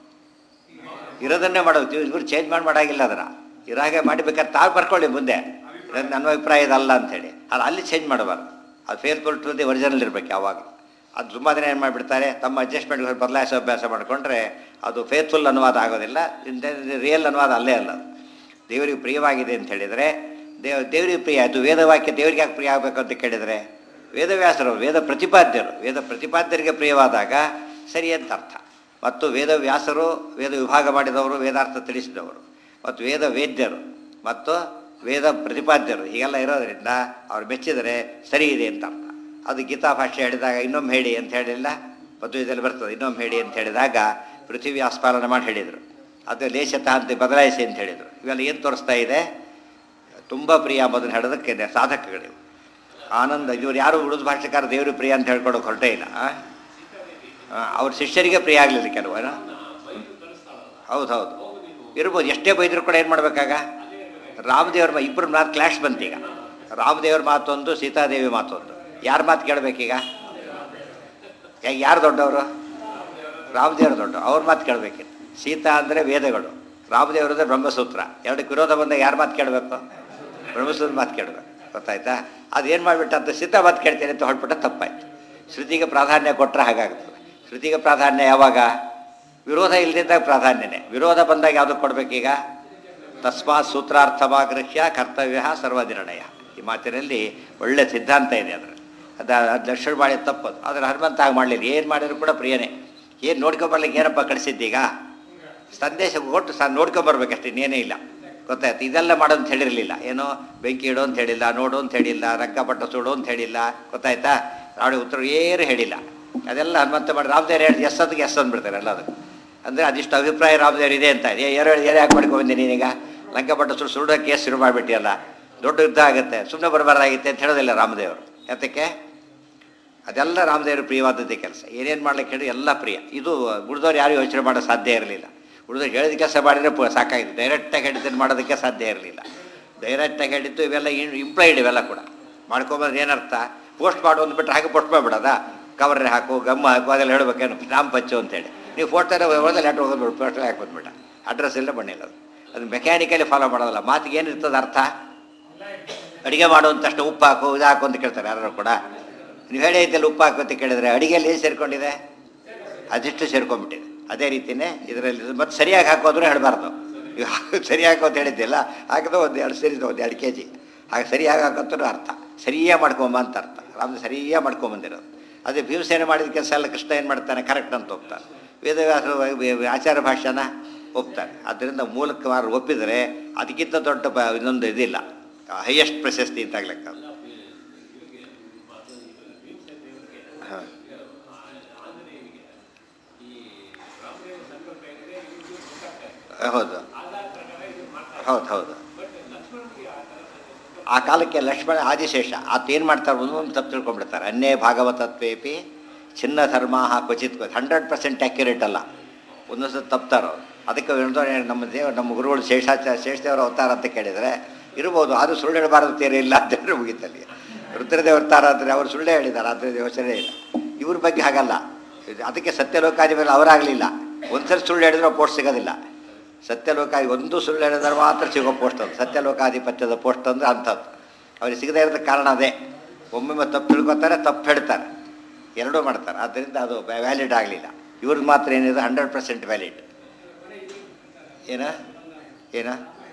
A: ಇರೋದನ್ನೇ ಮಾಡೋದು ಇವ್ರು ಚೇಂಜ್ ಮಾಡಿ ಮಾಡಾಗಿಲ್ಲ ಅದನ್ನು ಇರಾಗೆ ಮಾಡಿಬೇಕಾದ್ರೆ ತಾವು ಬರ್ಕೊಳ್ಳಿ ಮುಂದೆ ಇದು ನನ್ನ ಅಭಿಪ್ರಾಯ ಇದಲ್ಲ ಅಂಥೇಳಿ ಅದು ಅಲ್ಲಿ ಚೇಂಜ್ ಮಾಡಬಾರ್ದು ಅದು ಫೇಸ್ಬುಲ್ ಟು ದಿ ಒರಿಜಿನಲ್ ಇರಬೇಕು ಯಾವಾಗ ಅದು ತುಂಬ ದಿನ ಏನು ಮಾಡಿಬಿಡ್ತಾರೆ ತಮ್ಮ ಅಡ್ಜಸ್ಟ್ಮೆಂಟ್ಗಳು ಬದಲಾಯಿಸೋ ಅಭ್ಯಾಸ ಮಾಡಿಕೊಂಡ್ರೆ ಅದು ಫೇತ್ಫುಲ್ ಅನುವಾದ ಆಗೋದಿಲ್ಲ ರಿಯಲ್ ಅನುವಾದ ಅಲ್ಲೇ ಅಲ್ಲ ಅದು ದೇವರಿಗೆ ಪ್ರಿಯವಾಗಿದೆ ಅಂತ ಹೇಳಿದರೆ ದೇವ ದೇವರಿಗೆ ಪ್ರಿಯ ಅದು ವೇದವಾಕ್ಯ ದೇವರಿಗೆ ಯಾಕೆ ಪ್ರಿಯ ಆಗಬೇಕು ಅಂತ ಕೇಳಿದರೆ ವೇದವ್ಯಾಸರು ವೇದ ಪ್ರತಿಪಾದ್ಯರು ವೇದ ಪ್ರತಿಪಾದ್ಯರಿಗೆ ಪ್ರಿಯವಾದಾಗ ಸರಿ ಅಂತ ಅರ್ಥ ಮತ್ತು ವೇದವ್ಯಾಸರು ವೇದ ವಿಭಾಗ ಮಾಡಿದವರು ವೇದಾರ್ಥ ತಿಳಿಸಿದವರು ಮತ್ತು ವೇದ ವೇದ್ಯರು ಮತ್ತು ವೇದ ಪ್ರತಿಪಾದ್ಯರು ಹೀಗೆಲ್ಲ ಇರೋದರಿಂದ ಅವ್ರು ಮೆಚ್ಚಿದರೆ ಸರಿ ಇದೆ ಅಂತ ಅರ್ಥ ಅದು ಗೀತಾ ಭಾಷೆ ಹೇಳಿದಾಗ ಇನ್ನೊಮ್ಮೆ ಹೇಳಿ ಅಂತ ಹೇಳಿಲ್ಲ ಮದುವೆದಲ್ಲಿ ಬರ್ತದೆ ಇನ್ನೊಮ್ಮೆ ಹೇಳಿ ಅಂತ ಹೇಳಿದಾಗ ಪೃಥ್ವಿ ಆಸ್ಪಾಲನ ಮಾಡಿ ಹೇಳಿದರು ಅದು ಲೇಷತ ಅಂತ ಬದಲಾಯಿಸಿ ಅಂತ ಹೇಳಿದರು ಇವೆಲ್ಲ ಏನು ತೋರಿಸ್ತಾ ಇದೆ ತುಂಬ ಪ್ರಿಯ ಅಂಬೋದನ್ನು ಹೇಳೋದಕ್ಕೆ ಸಾಧಕಗಳಿವು ಆನಂದ ಇವ್ರು ಯಾರು ಉಳಿದ ಭಾಷೆಕಾರ ದೇವರು ಪ್ರಿಯ ಅಂತ ಹೇಳ್ಕೊಡೋಕೆ ಹೊರಟೇ ಇಲ್ಲ ಆ? ಆ, ಅವ್ರ ಶಿಷ್ಯರಿಗೆ ಪ್ರಿಯ ಆಗಲಿಲ್ಲ ಕೆಲವು ಏನೋ ಹೌದು ಹೌದು ಇರ್ಬೋದು ಎಷ್ಟೇ ಬೈದರೂ ಕೂಡ ಏನು ಮಾಡಬೇಕಾಗ ರಾಮದೇವ್ರ ಮಾ ಇಬ್ಬರು ಮಾತು ಕ್ಲಾಶ್ ಬಂತೀಗ ರಾಮದೇವ್ರ ಮಾತೊಂದು ಸೀತಾದೇವಿ ಮಾತೊಂದು ಯಾರ ಮಾತು ಕೇಳಬೇಕೀಗ ಯಾಕೆ ಯಾರು ದೊಡ್ಡವರು ರಾಮದೇವರು ದೊಡ್ಡ ಅವ್ರ ಮಾತು ಕೇಳಬೇಕಿತ್ತು ಸೀತಾ ಅಂದರೆ ವೇದಗಳು ರಾಮದೇವರದ ಬ್ರಹ್ಮಸೂತ್ರ ಎರಡಕ್ಕೆ ವಿರೋಧ ಬಂದಾಗ ಯಾರ ಮಾತು ಕೇಳಬೇಕು ಬ್ರಹ್ಮಸೂತ್ರ ಮಾತು ಕೇಳಬೇಕು ಗೊತ್ತಾಯ್ತಾ ಅದೇನು ಮಾಡಿಬಿಟ್ಟ ಅಂತ ಸೀತಾ ಮಾತು ಕೇಳ್ತೇನೆ ಅಂತ ಹೊರಟ್ಬಿಟ್ಟ ತಪ್ಪಾಯ್ತು ಶ್ರುತಿಗೆ ಪ್ರಾಧಾನ್ಯ ಕೊಟ್ಟರೆ ಹಾಗಾಗ್ತದೆ ಶ್ರುತಿಗೆ ಪ್ರಾಧಾನ್ಯ ಯಾವಾಗ ವಿರೋಧ ಇಲ್ಲದಿದ್ದಾಗ ಪ್ರಾಧಾನ್ಯನೇ ವಿರೋಧ ಬಂದಾಗ ಯಾವುದಕ್ಕೆ ಕೊಡಬೇಕೀಗ ತಸ್ಮಾತ್ ಸೂತ್ರಾರ್ಥವಾಗೃಹ್ಯ ಕರ್ತವ್ಯ ಸರ್ವನಿರ್ಣಯ ಈ ಮಾತಿನಲ್ಲಿ ಒಳ್ಳೆ ಸಿದ್ಧಾಂತ ಇದೆ ಅದರಲ್ಲಿ ಅದು ಅದು ದರ್ಶನ ಮಾಡಿ ತಪ್ಪದು ಆದರೆ ಹನುಮಂತ ಹಾಗೆ ಮಾಡಲಿಲ್ಲ ಏನು ಮಾಡಿದ್ರು ಕೂಡ ಪ್ರಿಯನೇ ಏನು ನೋಡ್ಕೊಂಬರ್ಲಿಕ್ಕೆ ಏನಪ್ಪ ಕಳಿಸಿದ್ದೀಗ ಸಂದೇಶ ಕೊಟ್ಟು ಸಹ ನೋಡ್ಕೊಂಬರ್ಬೇಕಷ್ಟೇ ಇನ್ನೇನೇ ಇಲ್ಲ ಗೊತ್ತಾಯ್ತು ಇದೆಲ್ಲ ಮಾಡು ಅಂತ ಹೇಳಿರಲಿಲ್ಲ ಏನೋ ಬೆಂಕಿ ಇಡು ಅಂತ ಹೇಳಿಲ್ಲ ನೋಡು ಅಂತ ಹೇಳಿಲ್ಲ ರಂಗಪಟ್ಟ ಸುಡು ಅಂತ ಹೇಳಿಲ್ಲ ಗೊತ್ತಾಯ್ತಾ ನಾಳೆ ಉತ್ತರ ಏನು ಹೇಳಿಲ್ಲ ಅದೆಲ್ಲ ಹನುಮಂತ ಮಾಡಿ ರಾಮದೇವ್ರು ಹೇಳಿ ಎಸ್ ಅದಕ್ಕೆ ಎಸ್ ಅಂದ್ಬಿಡ್ತಾರೆ ಎಲ್ಲದಕ್ಕೆ ಅಂದರೆ ಅದಿಷ್ಟು ಅಭಿಪ್ರಾಯ ರಾಮದೇವ್ರು ಇದೆ ಅಂತ ಇದೆ ಏರು ಏರು ಯಾಕೆ ಮಾಡ್ಕೊಂಬಂದಿ ನೀನೀಗ ಲಂಕಾಪಟ್ಟ ಸುಳ್ಳು ಸುಳ್ಳು ಕೇಸ್ ಶುರು ಮಾಡಿಬಿಟ್ಟಿಯಲ್ಲ ದೊಡ್ಡ ಯುದ್ಧ ಆಗುತ್ತೆ ಸುಮ್ಮನೆ ಬರಬಾರ್ದಾಗಿತ್ತೆ ಅಂತ ಹೇಳೋದಿಲ್ಲ ರಾಮದೇವರು ಯಾತಕ್ಕೆ ಅದೆಲ್ಲ ರಾಮದೇವರು ಪ್ರಿಯವಾದದ್ದೇ ಕೆಲಸ ಏನೇನು ಮಾಡ್ಲಿಕ್ಕೆ ಹೇಳಿ ಎಲ್ಲ ಪ್ರಿಯ ಇದು ಉಳಿದವ್ರು ಯಾರು ಯೋಚನೆ ಮಾಡೋ ಸಾಧ್ಯ ಇರಲಿಲ್ಲ ಉಳಿದವ್ರು ಹೇಳಿದ ಕೆಲಸ ಮಾಡಿದರೆ ಪು ಸಾಕಾಗಿದೆ ಡೈರೆಕ್ಟಾಗಿ ಹೇಳಿದ್ದನ್ನು ಮಾಡೋದಕ್ಕೆ ಸಾಧ್ಯ ಇರಲಿಲ್ಲ ಡೈರೆಕ್ಟಾಗಿ ಹೇಳಿದ್ದು ಇವೆಲ್ಲ ಇಂಪ್ಲಾಯ್ಡ್ ಇವೆಲ್ಲ ಕೂಡ ಮಾಡ್ಕೊಂಬಂದ್ರೆ ಏನರ್ಥ ಪೋಸ್ಟ್ ಮಾಡು ಅಂದ್ಬಿಟ್ರೆ ಹಾಗೆ ಪೋಸ್ಟ್ ಮಾಡಿಬಿಡೋದ ಕವರ್ರೆ ಹಾಕು ಗಮ್ಮ ಹಾಕು ಅದೆಲ್ಲ ಹೇಳ್ಬೇಕೇನು ರಾಮ್ ಪಚ್ಚು ಅಂತೇಳಿ ನೀವು ಫೋಟೋ ಹೋದಲ್ಲಿ ಲೆಟ್ರ್ ಹೋಗೋದು ಪೋಸ್ಟಲ್ಲಿ ಹಾಕ್ಬಂದ್ಬಿಟ್ಟ ಅಡ್ರೆಸ್ ಎಲ್ಲ ಬಣ್ಣಿಲ್ಲ ಅದು ಅದು ಮೆಕ್ಯಾನಿಕಲಿ ಫಾಲೋ ಮಾಡೋದಲ್ಲ ಮಾತಿಗೆ ಏನಿರ್ತದೆ ಅರ್ಥ ಅಡುಗೆ ಮಾಡುವಂತ ತಕ್ಷಣ ಉಪ್ಪು ಹಾಕು ಇದು ಹಾಕು ಅಂತ ಕೇಳ್ತಾರೆ ಯಾರು ಕೂಡ ನೀವು ಹೇಳಿ ಐತಲ್ಲ ಉಪ್ಪು ಹಾಕು ಅಂತ ಕೇಳಿದ್ರೆ ಅಡುಗೆಯಲ್ಲಿ ಏನು ಸೇರ್ಕೊಂಡಿದೆ ಅದಿಷ್ಟು ಸೇರ್ಕೊಂಡ್ಬಿಟ್ಟಿದೆ ಅದೇ ರೀತಿಯೇ ಇದರಲ್ಲಿ ಮತ್ತೆ ಸರಿಯಾಗಿ ಹಾಕೋದ್ರು ಹೇಳಬಾರ್ದು ನೀವು ಸರಿಯಾಗಿ ಹಾಕೋ ಅಂತ ಹೇಳಿದ್ದಿಲ್ಲ ಹಾಕಿದ್ರೆ ಒಂದು ಎರಡು ಸೇರಿದ ಒಂದು ಎರಡು ಕೆ ಜಿ ಹಾಗೆ ಸರಿಯಾಗಿ ಹಾಕೋಂತೂ ಅರ್ಥ ಸರಿಯಾಗಿ ಮಾಡ್ಕೊಂಬ ಅಂತ ಅರ್ಥ ರಾಮ ಸರಿಯಾಗಿ ಮಾಡ್ಕೊಂಬಂದಿರೋದು ಅದೇ ಭೀಮಸೇನೆ ಮಾಡಿದ ಕೆಲಸ ಎಲ್ಲ ಕೃಷ್ಣ ಏನು ಮಾಡ್ತಾನೆ ಕರೆಕ್ಟ್ ಅಂತ ಹೋಗ್ತಾನೆ ವೇದವ್ಯಾಸ ಆಚಾರ ಭಾಷೆನ ಒಪ್ತಾರೆ ಅದರಿಂದ ಮೂಲಕವಾರು ಒಪ್ಪಿದರೆ ಅದಕ್ಕಿಂತ ದೊಡ್ಡ ಬ ಇನ್ನೊಂದು ಇದಿಲ್ಲ ಹೈಯೆಸ್ಟ್ ಪ್ರಶಸ್ತಿ ಅಂತ ಆಗ್ಲಿಕ್ಕೆ ಅದು. ಹಾಂ ಹೌದು ಹೌದು ಹೌದು ಆ ಕಾಲಕ್ಕೆ ಲಕ್ಷ್ಮಣ ಆದಿಶೇಷ ಆತ ಏನು ಮಾಡ್ತಾರೆ ಒಂದೊಂದು ತಪ್ಪು ತಿಳ್ಕೊಂಡ್ಬಿಡ್ತಾರೆ ಅನ್ನೇ ಭಾಗವತತ್ವೇಪಿ ಚಿನ್ನ ಧರ್ಮ ಕ್ವಚಿತ್ ಹಂಡ್ರೆಡ್ ಪರ್ಸೆಂಟ್ ಆ್ಯಕ್ಯುರೇಟ್ ಅಲ್ಲ ಒಂದೊಂದು ಸಲ ತಪ್ತಾರೋ ಅದಕ್ಕೆ ಹೇಳಿದ್ರೆ ನಮ್ಮ ದೇವ ನಮ್ಮ ಗುರುಗಳು ಶೇಷಾಚಾರ ಶೇಷದೇವರ ಅವತಾರ ಅಂತ ಕೇಳಿದರೆ ಇರ್ಬೋದು ಅದು ಸುಳ್ಳು ಹೇಳಬಾರದು ತೀರ ಇಲ್ಲ ಅಂತ ಹೇಳಿ ಮುಗೀತಲ್ಲಿ ರುದ್ರದೇವ ಅವತಾರ ಅಂದರೆ ಅವರು ಸುಳ್ಳೇ ಹೇಳಿದ್ದಾರೆ ಅದರ ಯೋಚನೆ ಇಲ್ಲ ಇವ್ರ ಬಗ್ಗೆ ಹಾಗಲ್ಲ ಇದು ಅದಕ್ಕೆ ಸತ್ಯಲೋಕಾದಿ ಮೇಲೆ ಅವರಾಗಲಿಲ್ಲ ಒಂದ್ಸರಿ ಸುಳ್ಳು ಹೇಳಿದ್ರೆ ಪೋಸ್ಟ್ ಸಿಗೋದಿಲ್ಲ ಸತ್ಯಲೋಕಾದಿ ಒಂದು ಸುಳ್ಳು ಹೇಳಿದ್ರೆ ಮಾತ್ರ ಸಿಗೋ ಪೋಸ್ಟ್ ಅದು ಸತ್ಯಲೋಕಾಧಿಪತ್ಯದ ಪೋಸ್ಟ್ ಅಂದರೆ ಅಂಥದ್ದು ಅವ್ರಿಗೆ ಸಿಗದೇ ಇರೋದಕ್ಕೆ ಕಾರಣ ಅದೇ ಒಮ್ಮೊಮ್ಮೆ ತಪ್ಪು ತಿಳ್ಕೊತಾರೆ ತಪ್ಪು ಹೇಳ್ತಾರೆ ಎರಡೂ ಮಾಡ್ತಾರೆ ಆದ್ದರಿಂದ ಅದು ವ್ಯಾಲಿಡ್ ಆಗಲಿಲ್ಲ ಇವ್ರಿಗೆ ಮಾತ್ರ ಏನಿದೆ ಹಂಡ್ರೆಡ್ ಪರ್ಸೆಂಟ್ ವ್ಯಾಲಿಡ್ ಏನ ಏನ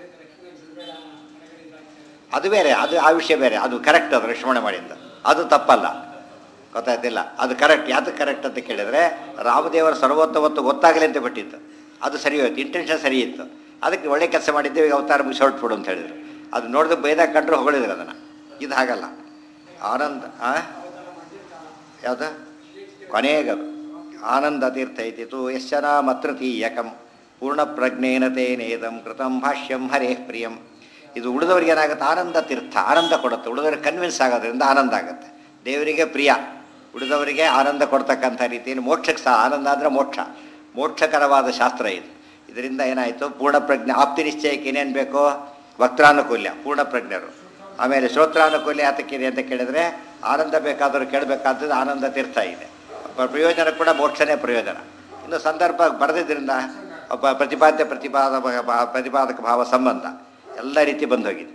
A: ಅದು ಬೇರೆ ಅದು ಆ ವಿಷಯ ಬೇರೆ ಅದು ಕರೆಕ್ಟ್ ಅದು ಲಕ್ಷ್ಮಣ ಮಾಡಿದ್ದು ಅದು ತಪ್ಪಲ್ಲ ಗೊತ್ತಾಯ್ತಿಲ್ಲ ಅದು ಕರೆಕ್ಟ್ ಯಾವುದು ಕರೆಕ್ಟ್ ಅಂತ ಕೇಳಿದರೆ ರಾಮದೇವರ ಸರ್ವೋತ್ತಮತ್ತು ಗೊತ್ತಾಗಲಿ ಅಂತ ಬಿಟ್ಟಿತ್ತು ಅದು ಸರಿ ಹೋಯ್ತು ಇಂಟೆನ್ಷನ್ ಸರಿ ಇತ್ತು ಅದಕ್ಕೆ ಒಳ್ಳೆ ಕೆಲಸ ಮಾಡಿದ್ದೇವೆ ಈಗ ಅವತಾರ ಮುಗಿಸಿ ಹೊರಟ್ಬಿಡು ಅಂತ ಹೇಳಿದರು ಅದು ನೋಡಿದ್ರೆ ಬೈದಾಗ ಕಂಡ್ರು ಹೊಗಳಿದ್ರು ಅದನ್ನು ಇದು ಹಾಗಲ್ಲ ಆನಂದ ಆ ಯಾವುದು ಕೊನೆಗದು ಆನಂದ ತೀರ್ಥ ಇತಿತು ಯಶ್ಚನ ಮತೃತೀಯಕಂ ಪೂರ್ಣ ಪ್ರಜ್ಞೇನ ತೇನೇದಂ ಕೃತಂ ಭಾಷ್ಯಂ ಹರೇ ಪ್ರಿಯಂ ಇದು ಉಳಿದವರಿಗೆ ಏನಾಗುತ್ತೆ ಆನಂದ ತೀರ್ಥ ಆನಂದ ಕೊಡುತ್ತೆ ಉಳಿದವರಿಗೆ ಕನ್ವಿನ್ಸ್ ಆಗೋದ್ರಿಂದ ಆನಂದ ಆಗುತ್ತೆ ದೇವರಿಗೆ ಪ್ರಿಯ ಉಳಿದವರಿಗೆ ಆನಂದ ಕೊಡ್ತಕ್ಕಂಥ ರೀತಿಯಲ್ಲಿ ಮೋಕ್ಷಕ್ಕೆ ಸಹ ಆನಂದ ಅಂದರೆ ಮೋಕ್ಷ ಮೋಕ್ಷಕರವಾದ ಶಾಸ್ತ್ರ ಇದು ಇದರಿಂದ ಏನಾಯಿತು ಪೂರ್ಣ ಪ್ರಜ್ಞೆ ಆಪ್ತಿ ನಿಶ್ಚಯಕ್ಕೆ ಏನೇನು ಬೇಕೋ ವಕ್ತಾನುಕೂಲ್ಯ ಪೂರ್ಣ ಪ್ರಜ್ಞರು ಆಮೇಲೆ ಶ್ರೋತ್ರಾನುಕೂಲ್ಯ ಯಾತಕ್ಕಿದೆ ಅಂತ ಕೇಳಿದರೆ ಆನಂದ ಬೇಕಾದರೂ ಕೇಳಬೇಕಾದದ್ದು ಆನಂದ ತೀರ್ಥ ಇದೆ ಪ- ಪ್ರಯೋಜನ ಕೂಡ ಮೋಕ್ಷನೇ ಪ್ರಯೋಜನ ಇನ್ನು ಸಂದರ್ಭ ಬರೆದಿದ್ದರಿಂದ ಒಬ್ಬ ಪ್ರತಿಪಾದ್ಯ ಪ್ರತಿಪಾದ ಭಾ- ಪ್ರತಿಪಾದಕ ಭಾವ ಸಂಬಂಧ ಎಲ್ಲ ರೀತಿ ಬಂದು ಹೋಗಿದೆ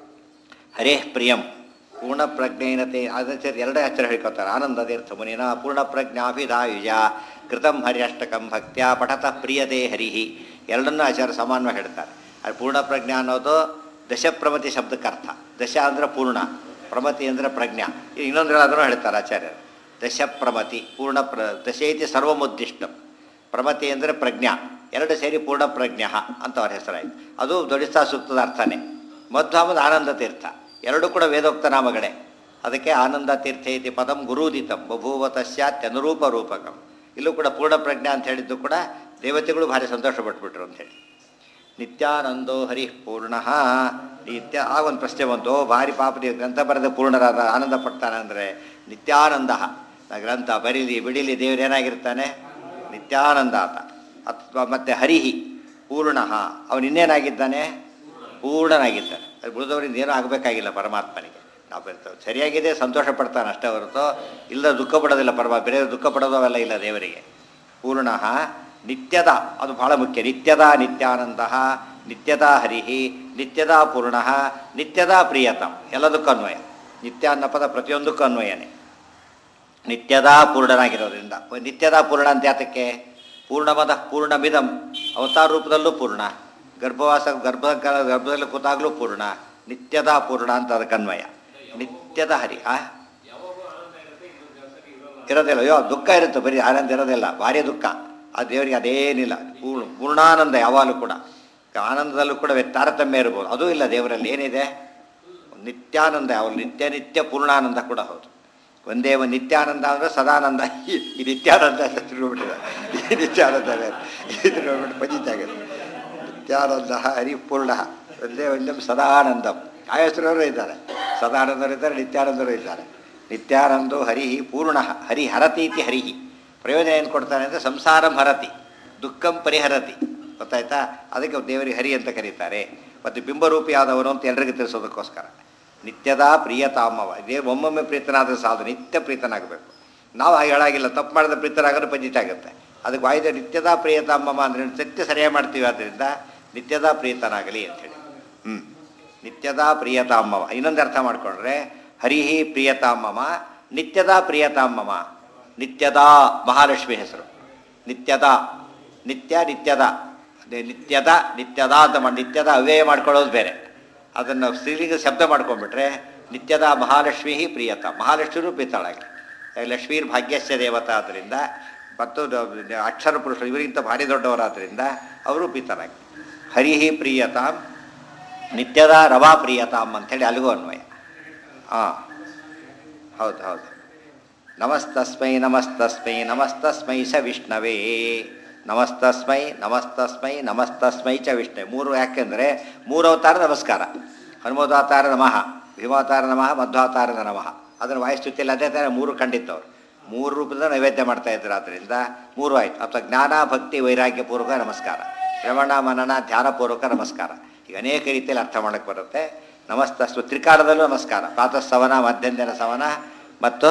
A: ಹರೇ ಪ್ರಿಯಂ ಪೂರ್ಣ ಪ್ರಜ್ಞೇನತೆ ಆಚಾರ್ಯ ಎರಡೇ ಆಚಾರ್ಯ ಹೇಳ್ಕೊತಾರೆ ಆನಂದ ತೀರ್ಥ ಮುನಿನ ಪೂರ್ಣ ಪ್ರಜ್ಞಾಭಿಧಾಯುಜ ಕೃತಂ ಹರಿಯಷ್ಟಕಂ ಭಕ್ತ್ಯ ಪಠತ ಪ್ರಿಯತೆ ಹರಿಹಿ ಎರಡನ್ನೂ ಆಚಾರ್ಯ ಸಮಾನವಾಗಿ ಹೇಳ್ತಾರೆ ಅದು ಪೂರ್ಣ ಪ್ರಜ್ಞಾ ಅನ್ನೋದು ದಶಪ್ರಮತಿ ಶಬ್ದಕ್ಕೆ ಅರ್ಥ ದಶ ಅಂದರೆ ಪೂರ್ಣ ಪ್ರಮತಿ ಅಂದರೆ ಪ್ರಜ್ಞಾ ಇದು ಇನ್ನೊಂದು ಅದನ್ನು ಹೇಳ್ತಾರೆ ಆಚಾರ್ಯರು ದಶಪ್ರಮತಿ ಪೂರ್ಣ ಪ್ರ ದಶೇತಿ ಸರ್ವಮುದ್ದಿಷ್ಟಂ ಪ್ರಮತಿ ಅಂದರೆ ಪ್ರಜ್ಞಾ ಎರಡು ಸೇರಿ ಪೂರ್ಣ ಪ್ರಜ್ಞ ಅಂತ ಅವ್ರ ಹೆಸರಾಯಿತು ಅದು ದೊಡಿಸ್ತಾ ಸೂಕ್ತದ ಅರ್ಥನೇ ಮಧ್ವಾಮದ ಆನಂದ ತೀರ್ಥ ಎರಡೂ ಕೂಡ ವೇದೋಕ್ತ ನಾಮಗಳೇ ಅದಕ್ಕೆ ಆನಂದ ತೀರ್ಥ ಇತಿ ಪದಂ ಗುರೂದಿತಂ ಬಭೂವ ತಸ್ಯಾತ್ಯನುರೂಪ ರೂಪಕಂ ಇಲ್ಲೂ ಕೂಡ ಪೂರ್ಣ ಪ್ರಜ್ಞಾ ಅಂತ ಹೇಳಿದ್ದು ಕೂಡ ದೇವತೆಗಳು ಭಾರಿ ಸಂತೋಷ ಪಟ್ಬಿಟ್ರು ಅಂತೇಳಿ ನಿತ್ಯಾನಂದೋ ಹರಿ ಪೂರ್ಣ ನಿತ್ಯ ಆ ಒಂದು ಪ್ರಶ್ನೆ ಬಂತು ಓ ಭಾರಿ ಪಾಪದಿ ಗ್ರಂಥ ಬರೆದ ಪೂರ್ಣರಾದ ಆನಂದ ಪಡ್ತಾನೆ ಅಂದರೆ ನಿತ್ಯಾನಂದ ಆ ಗ್ರಂಥ ಬರೀಲಿ ಬಿಡಿಲಿ ದೇವರು ಏನಾಗಿರ್ತಾನೆ ನಿತ್ಯಾನಂದ ಆತ ಅಥವಾ ಮತ್ತು ಹರಿಹಿ ಪೂರ್ಣ ಅವನು ಇನ್ನೇನಾಗಿದ್ದಾನೆ ಪೂರ್ಣನಾಗಿದ್ದಾನೆ ಅದು ಉಳಿದವರಿಂದ ಏನೂ ಆಗಬೇಕಾಗಿಲ್ಲ ಪರಮಾತ್ಮನಿಗೆ ನಾವು ಬರ್ತೇವೆ ಸರಿಯಾಗಿದೆ ಸಂತೋಷ ಪಡ್ತಾನೆ ಅಷ್ಟೇ ಹೊರತು ಇಲ್ಲ ದುಃಖ ಪಡೋದಿಲ್ಲ ಪರಮಾತ್ಮ ಬೇರೆ ದುಃಖ ಪಡೋದು ಅವೆಲ್ಲ ಇಲ್ಲ ದೇವರಿಗೆ ಪೂರ್ಣ ನಿತ್ಯದ ಅದು ಬಹಳ ಮುಖ್ಯ ನಿತ್ಯದ ನಿತ್ಯಾನಂದ ನಿತ್ಯದ ಹರಿಹಿ ನಿತ್ಯದ ಪೂರ್ಣ ನಿತ್ಯದ ಪ್ರಿಯತಂ ಎಲ್ಲದಕ್ಕೂ ಅನ್ವಯ ನಿತ್ಯ ಅನ್ನೋ ಪದ ಪ್ರತಿಯೊಂದಕ್ಕೂ ಅನ್ವಯನೇ ನಿತ್ಯದ ಪೂರ್ಣನಾಗಿರೋದ್ರಿಂದ ನಿತ್ಯದ ಪೂರ್ಣ ಅಂತ ಯಾತಕ್ಕೆ ಪೂರ್ಣಮದ ಪೂರ್ಣಮಿದಂ ಅವತಾರ ರೂಪದಲ್ಲೂ ಪೂರ್ಣ ಗರ್ಭವಾಸ ಗರ್ಭ ಗರ್ಭದಲ್ಲಿ ಕೂತಾಗಲೂ ಪೂರ್ಣ ನಿತ್ಯದ ಪೂರ್ಣ ಅಂತ ಅದಕ್ಕೆ ಅನ್ವಯ ನಿತ್ಯದ ಹರಿ ಆ ಇರೋದಿಲ್ಲ ಅಯ್ಯೋ ದುಃಖ ಇರುತ್ತೆ ಬರೀ ಆನಂದ ಇರೋದಿಲ್ಲ ಭಾರಿ ದುಃಖ ಆ ದೇವರಿಗೆ ಅದೇನಿಲ್ಲ ಪೂರ್ಣ ಪೂರ್ಣಾನಂದ ಯಾವಾಗಲೂ ಕೂಡ ಆನಂದದಲ್ಲೂ ಕೂಡ ವ್ಯ- ತಾರತಮ್ಯ ಇರ್ಬೋದು ಅದೂ ಇಲ್ಲ ದೇವರಲ್ಲಿ ಏನಿದೆ ನಿತ್ಯಾನಂದ ಯಾವಾಗ ನಿತ್ಯ ನಿತ್ಯ ಪೂರ್ಣಾನಂದ ಕೂಡ ಹೌದು ಒಂದೇ ಒಂದು ನಿತ್ಯಾನಂದ ಅಂದರೆ ಸದಾನಂದ ಈ ಈ ನಿತ್ಯಾನಂದ ಅಂತ ತಿಳ್ಕೊಂಡ್ಬಿಟ್ಟಿದೆ ಈ ನಿತ್ಯಾನಂದ ಬೇರೆ ಇದು ನೋಡ್ಬಿಟ್ಟು ಪಂಜಿತಾಗುತ್ತೆ ನಿತ್ಯಾನಂದ ಹರಿಪೂರ್ಣ ಒಂದೇ ಒಂದೇ ಸದಾನಂದಂ ಆಯಸ್ರವರು ಇದ್ದಾರೆ ಸದಾನಂದರು ಇದ್ದಾರೆ ನಿತ್ಯಾನಂದರು ಇದ್ದಾರೆ ನಿತ್ಯಾನಂದೋ ಹರಿ ಪೂರ್ಣ ಹರಿ ಹರತೀತಿ ಹರಿಹಿ ಪ್ರಯೋಜನ ಏನು ಕೊಡ್ತಾನೆ ಅಂದರೆ ಸಂಸಾರಂ ಹರತಿ ದುಃಖಂ ಪರಿಹರತಿ ಗೊತ್ತಾಯ್ತಾ ಅದಕ್ಕೆ ದೇವರಿಗೆ ಹರಿ ಅಂತ ಕರೀತಾರೆ ಮತ್ತು ಬಿಂಬರೂಪಿಯಾದವನು ಅಂತ ಎಲ್ರಿಗೂ ತಿಳಿಸೋದಕ್ಕೋಸ್ಕರ ನಿತ್ಯದ ಪ್ರಿಯತಾಮವ ಇದೇ ಒಮ್ಮೊಮ್ಮೆ ಪ್ರೀತನಾದರೆ ಸಾಲದು ನಿತ್ಯ ಪ್ರೀತನಾಗಬೇಕು ನಾವು ಹಾಗೆ ಹೇಳಾಗಿಲ್ಲ ತಪ್ಪು ಮಾಡಿದ ಪ್ರೀತರಾಗೋದು ಪಂಜಿತ ಆಗುತ್ತೆ ಅದಕ್ಕೆ ವಾಯ್ದೆ ನಿತ್ಯದ ಪ್ರಿಯತಾಮವ ಅಂದರೆ ಸತ್ಯ ಸರಿಯಾಗಿ ಮಾಡ್ತೀವಿ ಆದ್ದರಿಂದ ನಿತ್ಯದ ಪ್ರೀತನಾಗಲಿ ಅಂಥೇಳಿ ಹ್ಞೂ ನಿತ್ಯದ ಪ್ರಿಯತಾಮವ ಇನ್ನೊಂದು ಅರ್ಥ ಮಾಡಿಕೊಂಡ್ರೆ ಹರಿಹಿ ಪ್ರಿಯತಾಮಮ ನಿತ್ಯದ ಪ್ರಿಯತಾಮಮ ನಿತ್ಯದ ಮಹಾಲಕ್ಷ್ಮಿ ಹೆಸರು ನಿತ್ಯದ ನಿತ್ಯ ನಿತ್ಯದ ಅದೇ ನಿತ್ಯದ ನಿತ್ಯದ ಅಂತ ಮಾಡಿ ನಿತ್ಯದ ಅವ್ಯಯ ಮಾಡ್ಕೊಳ್ಳೋದು ಬೇರೆ ಅದನ್ನು ಸ್ತ್ರೀಲಿಂಗ ಶಬ್ದ ಮಾಡ್ಕೊಂಡ್ಬಿಟ್ರೆ ನಿತ್ಯದ ಮಹಾಲಕ್ಷ್ಮಿ ಪ್ರಿಯತ ಮಹಾಲಕ್ಷ್ಮಿಯೂ ಪ್ರೀತಳಾಗಿ ಲಕ್ಷ್ಮೀರ್ ಭಾಗ್ಯಸ್ಯ ದೇವತಾ ಆದ್ದರಿಂದ ಮತ್ತು ದ- ಅಕ್ಷರ ಪುರುಷರು ಇವರಿಗಿಂತ ಭಾರಿ ದೊಡ್ಡವರಾದ್ದರಿಂದ ಅವರು ಪ್ರೀತರಾಗಿ ಹರಿಹಿ ಪ್ರಿಯತಾಂ ನಿತ್ಯದ ರವಾ ಪ್ರಿಯತಾಂ ಅಂಥೇಳಿ ಅಲ್ಲಿಗೂ ಅನ್ವಯ ಹಾಂ ಹೌದು ಹೌದು ನಮಸ್ತಸ್ಮೈ ನಮಸ್ತಸ್ಮೈ ನಮಸ್ತಸ್ಮೈ ಸ ವಿಷ್ಣವೇ ನಮಸ್ತಸ್ಮೈ ನಮಸ್ತಸ್ಮೈ ನಮಸ್ತಸ್ಮೈ ಚ ವಿಷ್ಣು ಮೂರು ಯಾಕೆಂದರೆ ಮೂರು ಅವತಾರ ನಮಸ್ಕಾರ ಹನುಮೋದಾವತಾರ ನಮಃ ಭೀಮಾವತಾರ ನಮಃ ಮಧ್ವಾವತಾರದ ನಮಃ ಅದನ್ನು ವಾಯುಸ್ತುತಿಯಲ್ಲಿ ಅದೇ ಥರ ಮೂರು ಕಂಡಿದ್ದವ್ರು ಮೂರು ರೂಪದ ನೈವೇದ್ಯ ಮಾಡ್ತಾ ಇದ್ರು ಆದ್ದರಿಂದ ಮೂರು ಆಯಿತು ಅಥವಾ ಜ್ಞಾನ ಭಕ್ತಿ ವೈರಾಗ್ಯಪೂರ್ವಕ ನಮಸ್ಕಾರ ಶ್ರವಣ ಮನನ ಧ್ಯಾನಪೂರ್ವಕ ನಮಸ್ಕಾರ ಈಗ ಅನೇಕ ರೀತಿಯಲ್ಲಿ ಅರ್ಥ ಮಾಡಕ್ಕೆ ಬರುತ್ತೆ ನಮಸ್ತಸ್ತು ತ್ರಿಕಾಲದಲ್ಲೂ ನಮಸ್ಕಾರ ಪ್ರಾತಃ ಸವನ ಮಧ್ಯಂತರ ಸವನ ಮತ್ತು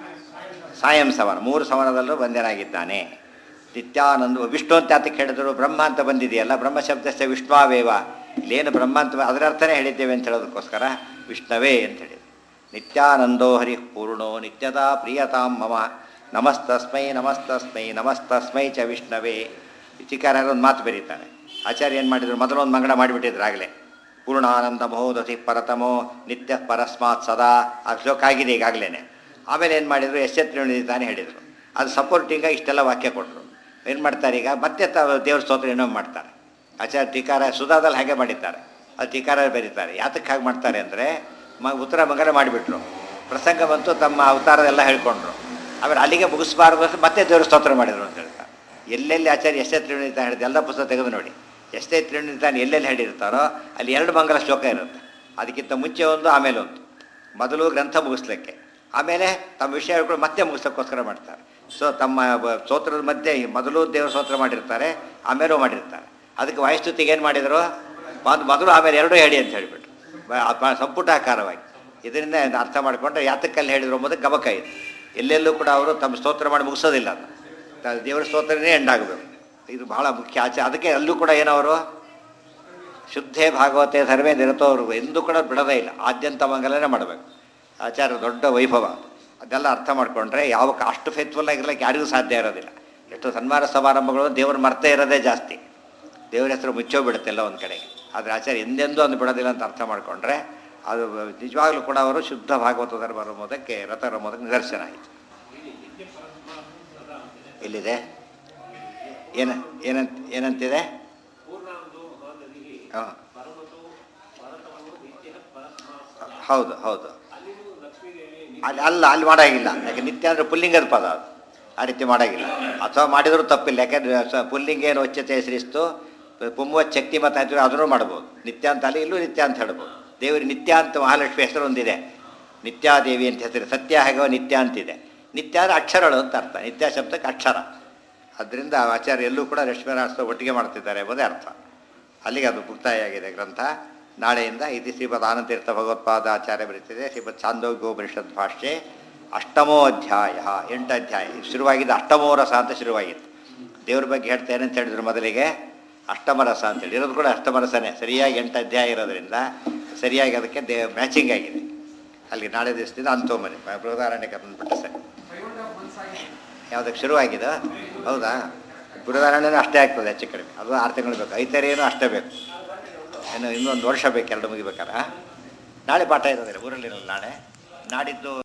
A: ಸಾಯಂ ಸವನ ಮೂರು ಸವನದಲ್ಲೂ ಬಂದನಾಗಿದ್ದಾನೆ ನಿತ್ಯಾನಂದ ವಿಷ್ಣು ಅಂತ ಯಾತಕ್ಕೆ ಹೇಳಿದ್ರು ಬ್ರಹ್ಮ ಅಂತ ಬಂದಿದೆಯಲ್ಲ ಬ್ರಹ್ಮ ಶಬ್ದಸ್ಯ ವಿಷ್ಣುವೇವ ಇಲ್ಲೇನು ಬ್ರಹ್ಮ ಅಂತ ಅದರ ಅರ್ಥನೇ ಹೇಳಿದ್ದೇವೆ ಅಂತ ಹೇಳೋದಕ್ಕೋಸ್ಕರ ವಿಷ್ಣವೇ ಅಂತ ಹೇಳಿ ನಿತ್ಯಾನಂದೋ ಹರಿ ಪೂರ್ಣೋ ನಿತ್ಯದ ಪ್ರಿಯತಾಂ ಮಮ ನಮಸ್ತಸ್ಮೈ ನಮಸ್ತಸ್ಮೈ ನಮಸ್ತಸ್ಮೈ ಚ ವಿಷ್ಣವೇ ಚಿಕ್ಕಾರ್ಯಾರು ಒಂದು ಮಾತು ಬರೀತಾರೆ ಆಚಾರ್ಯ ಏನು ಮಾಡಿದ್ರು ಮೊದಲು ಒಂದು ಮಂಗಡ ಮಾಡಿಬಿಟ್ಟಿದ್ರು ಆಗಲೇ ಪೂರ್ಣಾನಂದ ಮಹೋದಧಿ ಪರತಮೋ ನಿತ್ಯ ಪರಸ್ಮಾತ್ ಸದಾ ಆ ಶ್ಲೋಕ ಆಗಿದೆ ಈಗಾಗಲೇ ಆಮೇಲೆ ಏನು ಮಾಡಿದರು ಎಚ್ಚೆತ್ತುಕೊಂಡಿದ್ದಾನೆ ಹೇಳಿದರು ಅದು ಸಪೋರ್ಟಿಂಗಾಗಿ ಇಷ್ಟೆಲ್ಲ ವಾಕ್ಯ ಕೊಟ್ಟರು ಏನು ಮಾಡ್ತಾರೆ ಈಗ ಮತ್ತೆ ತಾವು ದೇವ್ರ ಸ್ತೋತ್ರ ಏನೋ ಮಾಡ್ತಾರೆ ಆಚಾರ್ಯ ಟೀಕಾರ ಸುಧಾದಲ್ಲಿ ಹಾಗೆ ಮಾಡಿದ್ದಾರೆ ಅದು ಟೀಕಾರ ಬರೀತಾರೆ ಯಾತಕ್ಕೆ ಹಾಗೆ ಮಾಡ್ತಾರೆ ಅಂದರೆ ಮ ಉತ್ತರ ಮಂಗಲ ಮಾಡಿಬಿಟ್ರು ಪ್ರಸಂಗ ಬಂತು ತಮ್ಮ ಅವತಾರದೆಲ್ಲ ಹೇಳ್ಕೊಂಡ್ರು ಆಮೇಲೆ ಅಲ್ಲಿಗೆ ಮುಗಿಸ್ಬಾರ್ದು ಅಂತ ಮತ್ತೆ ದೇವ್ರ ಸ್ತೋತ್ರ ಮಾಡಿದರು ಅಂತ ಹೇಳ್ತಾರೆ ಎಲ್ಲೆಲ್ಲಿ ಆಚಾರ್ಯ ಎಷ್ಟೇ ತ್ರಿಣಿತ ಹೇಳಿದ ಎಲ್ಲ ಪುಸ್ತಕ ತೆಗೆದು ನೋಡಿ ಎಷ್ಟೇ ತ್ರಿಣಿತಾನೆ ಎಲ್ಲೆಲ್ಲಿ ಹೇಳಿರ್ತಾರೋ ಅಲ್ಲಿ ಎರಡು ಮಂಗಲ ಶ್ಲೋಕ ಇರುತ್ತೆ ಅದಕ್ಕಿಂತ ಮುಂಚೆ ಒಂದು ಆಮೇಲೆ ಒಂದು ಮೊದಲು ಗ್ರಂಥ ಮುಗಿಸ್ಲಿಕ್ಕೆ ಆಮೇಲೆ ತಮ್ಮ ವಿಷಯ ಹೇಳ್ಕೊಂಡು ಮತ್ತೆ ಮುಗಿಸೋಕ್ಕೋಸ್ಕರ ಮಾಡ್ತಾರೆ ಸೊ ತಮ್ಮ ಬ- ಸ್ತೋತ್ರದ ಮಧ್ಯೆ ಮೊದಲು ದೇವ್ರ ಸ್ತೋತ್ರ ಮಾಡಿರ್ತಾರೆ ಆಮೇಲೂ ಮಾಡಿರ್ತಾರೆ ಅದಕ್ಕೆ ವಾಯುಸ್ತುತಿಗೆ ಏನು ಮಾಡಿದರು ಒಂದು ಮೊದಲು ಆಮೇಲೆ ಎರಡೂ ಹೇಳಿ ಅಂತ ಹೇಳಿಬಿಟ್ಟು ಬ- ಅಪ- ಸಂಪುಟಾಕಾರವಾಗಿ ಇದರಿಂದ ಇದು ಅರ್ಥ ಮಾಡಿಕೊಂಡ್ರೆ ಯಾತಕ್ಕಲ್ಲಿ ಹೇಳಿದ್ರು ಎಂಬುದಕ್ಕೆ ಗಮಕ ಇದೆ ಎಲ್ಲೆಲ್ಲೂ ಕೂಡ ಅವರು ತಮ್ಮ ಸ್ತೋತ್ರ ಮಾಡಿ ಮುಗಿಸೋದಿಲ್ಲ ಅದು ತ- ದೇವರ ಸ್ತೋತ್ರನೇ ಎಂಡಾಗಬೇಕು ಇದು ಬಹಳ ಮುಖ್ಯ ಆಚೆ ಅದಕ್ಕೆ ಅಲ್ಲೂ ಕೂಡ ಏನವರು ಶುದ್ಧೇ ಭಾಗವತೆ ಧರ್ಮೇ ನಿರತೋರು ಎಂದೂ ಕೂಡ ಬಿಡೋದೇ ಇಲ್ಲ ಆದ್ಯಂತ ಮಂಗಲನೇ ಮಾಡಬೇಕು ಆಚಾರ ದೊಡ್ಡ ವೈಭವ ಅದು. ಅದೆಲ್ಲ ಅರ್ಥ ಮಾಡಿಕೊಂಡ್ರೆ ಯಾವ ಅಷ್ಟು ಫೇತ್ಫುಲ್ ಆಗಿರ್ಲಿಕ್ಕೆ ಯಾರಿಗೂ ಸಾಧ್ಯ ಇರೋದಿಲ್ಲ ಎಷ್ಟು ಸನ್ಮಾನ ಸಮಾರಂಭಗಳು ದೇವ್ರ ಮರ್ತೇ ಇರೋದೇ ಜಾಸ್ತಿ ದೇವ್ರ ಹೆಸರು ಮುಚ್ಚೋ ಬಿಡುತ್ತೆ ಎಲ್ಲ ಒಂದು ಕಡೆಗೆ ಆದರೆ ಆಚಾರ್ಯ ಎಂದೆಂದೂ ಅಂದು ಬಿಡೋದಿಲ್ಲ ಅಂತ ಅರ್ಥ ಮಾಡಿಕೊಂಡ್ರೆ ಅದು ನಿಜವಾಗ್ಲೂ ಕೂಡ ಅವರು ಶುದ್ಧ ಭಾಗವತ ಧರ್ಮ ಎಂಬುದಕ್ಕೆ ರಥ ಎಂಬುದಕ್ಕೆ ನಿದರ್ಶನ ಆಯಿತು ಎಲ್ಲಿದೆ ಏನ ಏನಂತ ಏನಂತಿದೆ ಹಾಂ ಹೌದು ಹೌದು ಅಲ್ಲಿ ಅಲ್ಲ ಅಲ್ಲಿ ಮಾಡಾಗಿಲ್ಲ ಯಾಕೆ ನಿತ್ಯ ಅಂದರೆ ಪುಲ್ಲಿಂಗದ ಪದ ಅದು ಆ ರೀತಿ ಮಾಡಾಗಿಲ್ಲ ಅಥವಾ ಮಾಡಿದರೂ ತಪ್ಪಿಲ್ಲ ಯಾಕೆಂದರೆ ಸ- ಪುಲ್ಲಿಂಗ ಏನು ವಚ್ಚತೆ ಹೆಸರಿಸ್ತು ಪುಮ್ಮುವ ಶಕ್ತಿ ಮತ್ತು ಹಾಕಿದ್ರೆ ಅದನ್ನು ಮಾಡ್ಬೋದು ನಿತ್ಯ ಅಂತ ಅಲ್ಲಿ ಇಲ್ಲೂ ನಿತ್ಯ ಅಂತ ಹೇಳ್ಬೋದು ದೇವರಿಗೆ ನಿತ್ಯ ಅಂತ ಮಹಾಲಕ್ಷ್ಮಿ ಹೆಸರು ಒಂದಿದೆ ನಿತ್ಯಾದೇವಿ ಅಂತ ಹೆಸರು ಸತ್ಯ ಹಾಗೋ ನಿತ್ಯ ಅಂತಿದೆ ನಿತ್ಯ ಅಂದರೆ ಅಕ್ಷರಗಳು ಅಂತ ಅರ್ಥ ನಿತ್ಯ ಶಬ್ದಕ್ಕೆ ಅಕ್ಷರ ಅದರಿಂದ ಆಚಾರ್ಯ ಎಲ್ಲೂ ಕೂಡ ಲಕ್ಷ್ಮೀನಾಥ ಒಟ್ಟಿಗೆ ಮಾಡ್ತಿದ್ದಾರೆ ಎಂಬುದೇ ಅರ್ಥ ಅಲ್ಲಿಗೆ ಅದು ಮುಕ್ತಾಯಾಗಿದೆ ಗ್ರಂಥ ನಾಳೆಯಿಂದ ಇದು ಶ್ರೀಮದ್ ಆನಂದತೀರ್ಥ ಭಗವತ್ಪಾದ ಆಚಾರ್ಯ ಬರೀತಿದೆ ಶ್ರೀಮದ್ ಚಾಂದೋಗ್ಯೋಪನಿಷತ್ ಭಾಷೆ ಅಷ್ಟಮೋ ಅಧ್ಯಾಯ ಎಂಟು ಅಧ್ಯಾಯ ಇದು ಶುರುವಾಗಿದ್ದು ಅಷ್ಟಮೋ ರಸ ಅಂತ ಶುರುವಾಗಿತ್ತು ದೇವ್ರ ಬಗ್ಗೆ ಹೇಳ್ತೇನೆ ಅಂತ ಹೇಳಿದ್ರು ಮೊದಲಿಗೆ ಅಷ್ಟಮ ರಸ ಅಂತೇಳಿ ಇರೋದು ಕೂಡ ಅಷ್ಟಮ ರಸನೇ ಸರಿಯಾಗಿ ಎಂಟು ಅಧ್ಯಾಯ ಇರೋದ್ರಿಂದ ಸರಿಯಾಗಿ ಅದಕ್ಕೆ ದೇ ಮ್ಯಾಚಿಂಗ್ ಆಗಿದೆ ಅಲ್ಲಿ ನಾಳೆ ದಿವಸದಿಂದ ಅಂತೋಮನೆ ಬೃಹದಾರಣ್ಯಕ್ಕೆ ಬಂದ್ಬಿಟ್ಟು ಸರಿ ಯಾವುದಕ್ಕೆ ಶುರುವಾಗಿದೆ ಹೌದಾ ಬೃಹದಾರಣ್ಯನೂ ಅಷ್ಟೇ ಆಗ್ತದೆ ಹೆಚ್ಚು ಕಡಿಮೆ ಅದು ಆರು ತಿಂಗಳು ಬೇಕು ಐತರೇನು ಅಷ್ಟೇ ಬೇಕು ಇನ್ನು ಇನ್ನೊಂದು ವರ್ಷ ಬೇಕು ಎರಡು ಮುಗಿಬೇಕಾರ ನಾಳೆ ಪಾಠ ಇರೋದಿಲ್ಲ ಊರಲ್ಲಿರೋದು ನಾಳೆ ನಾಡಿದ್ದು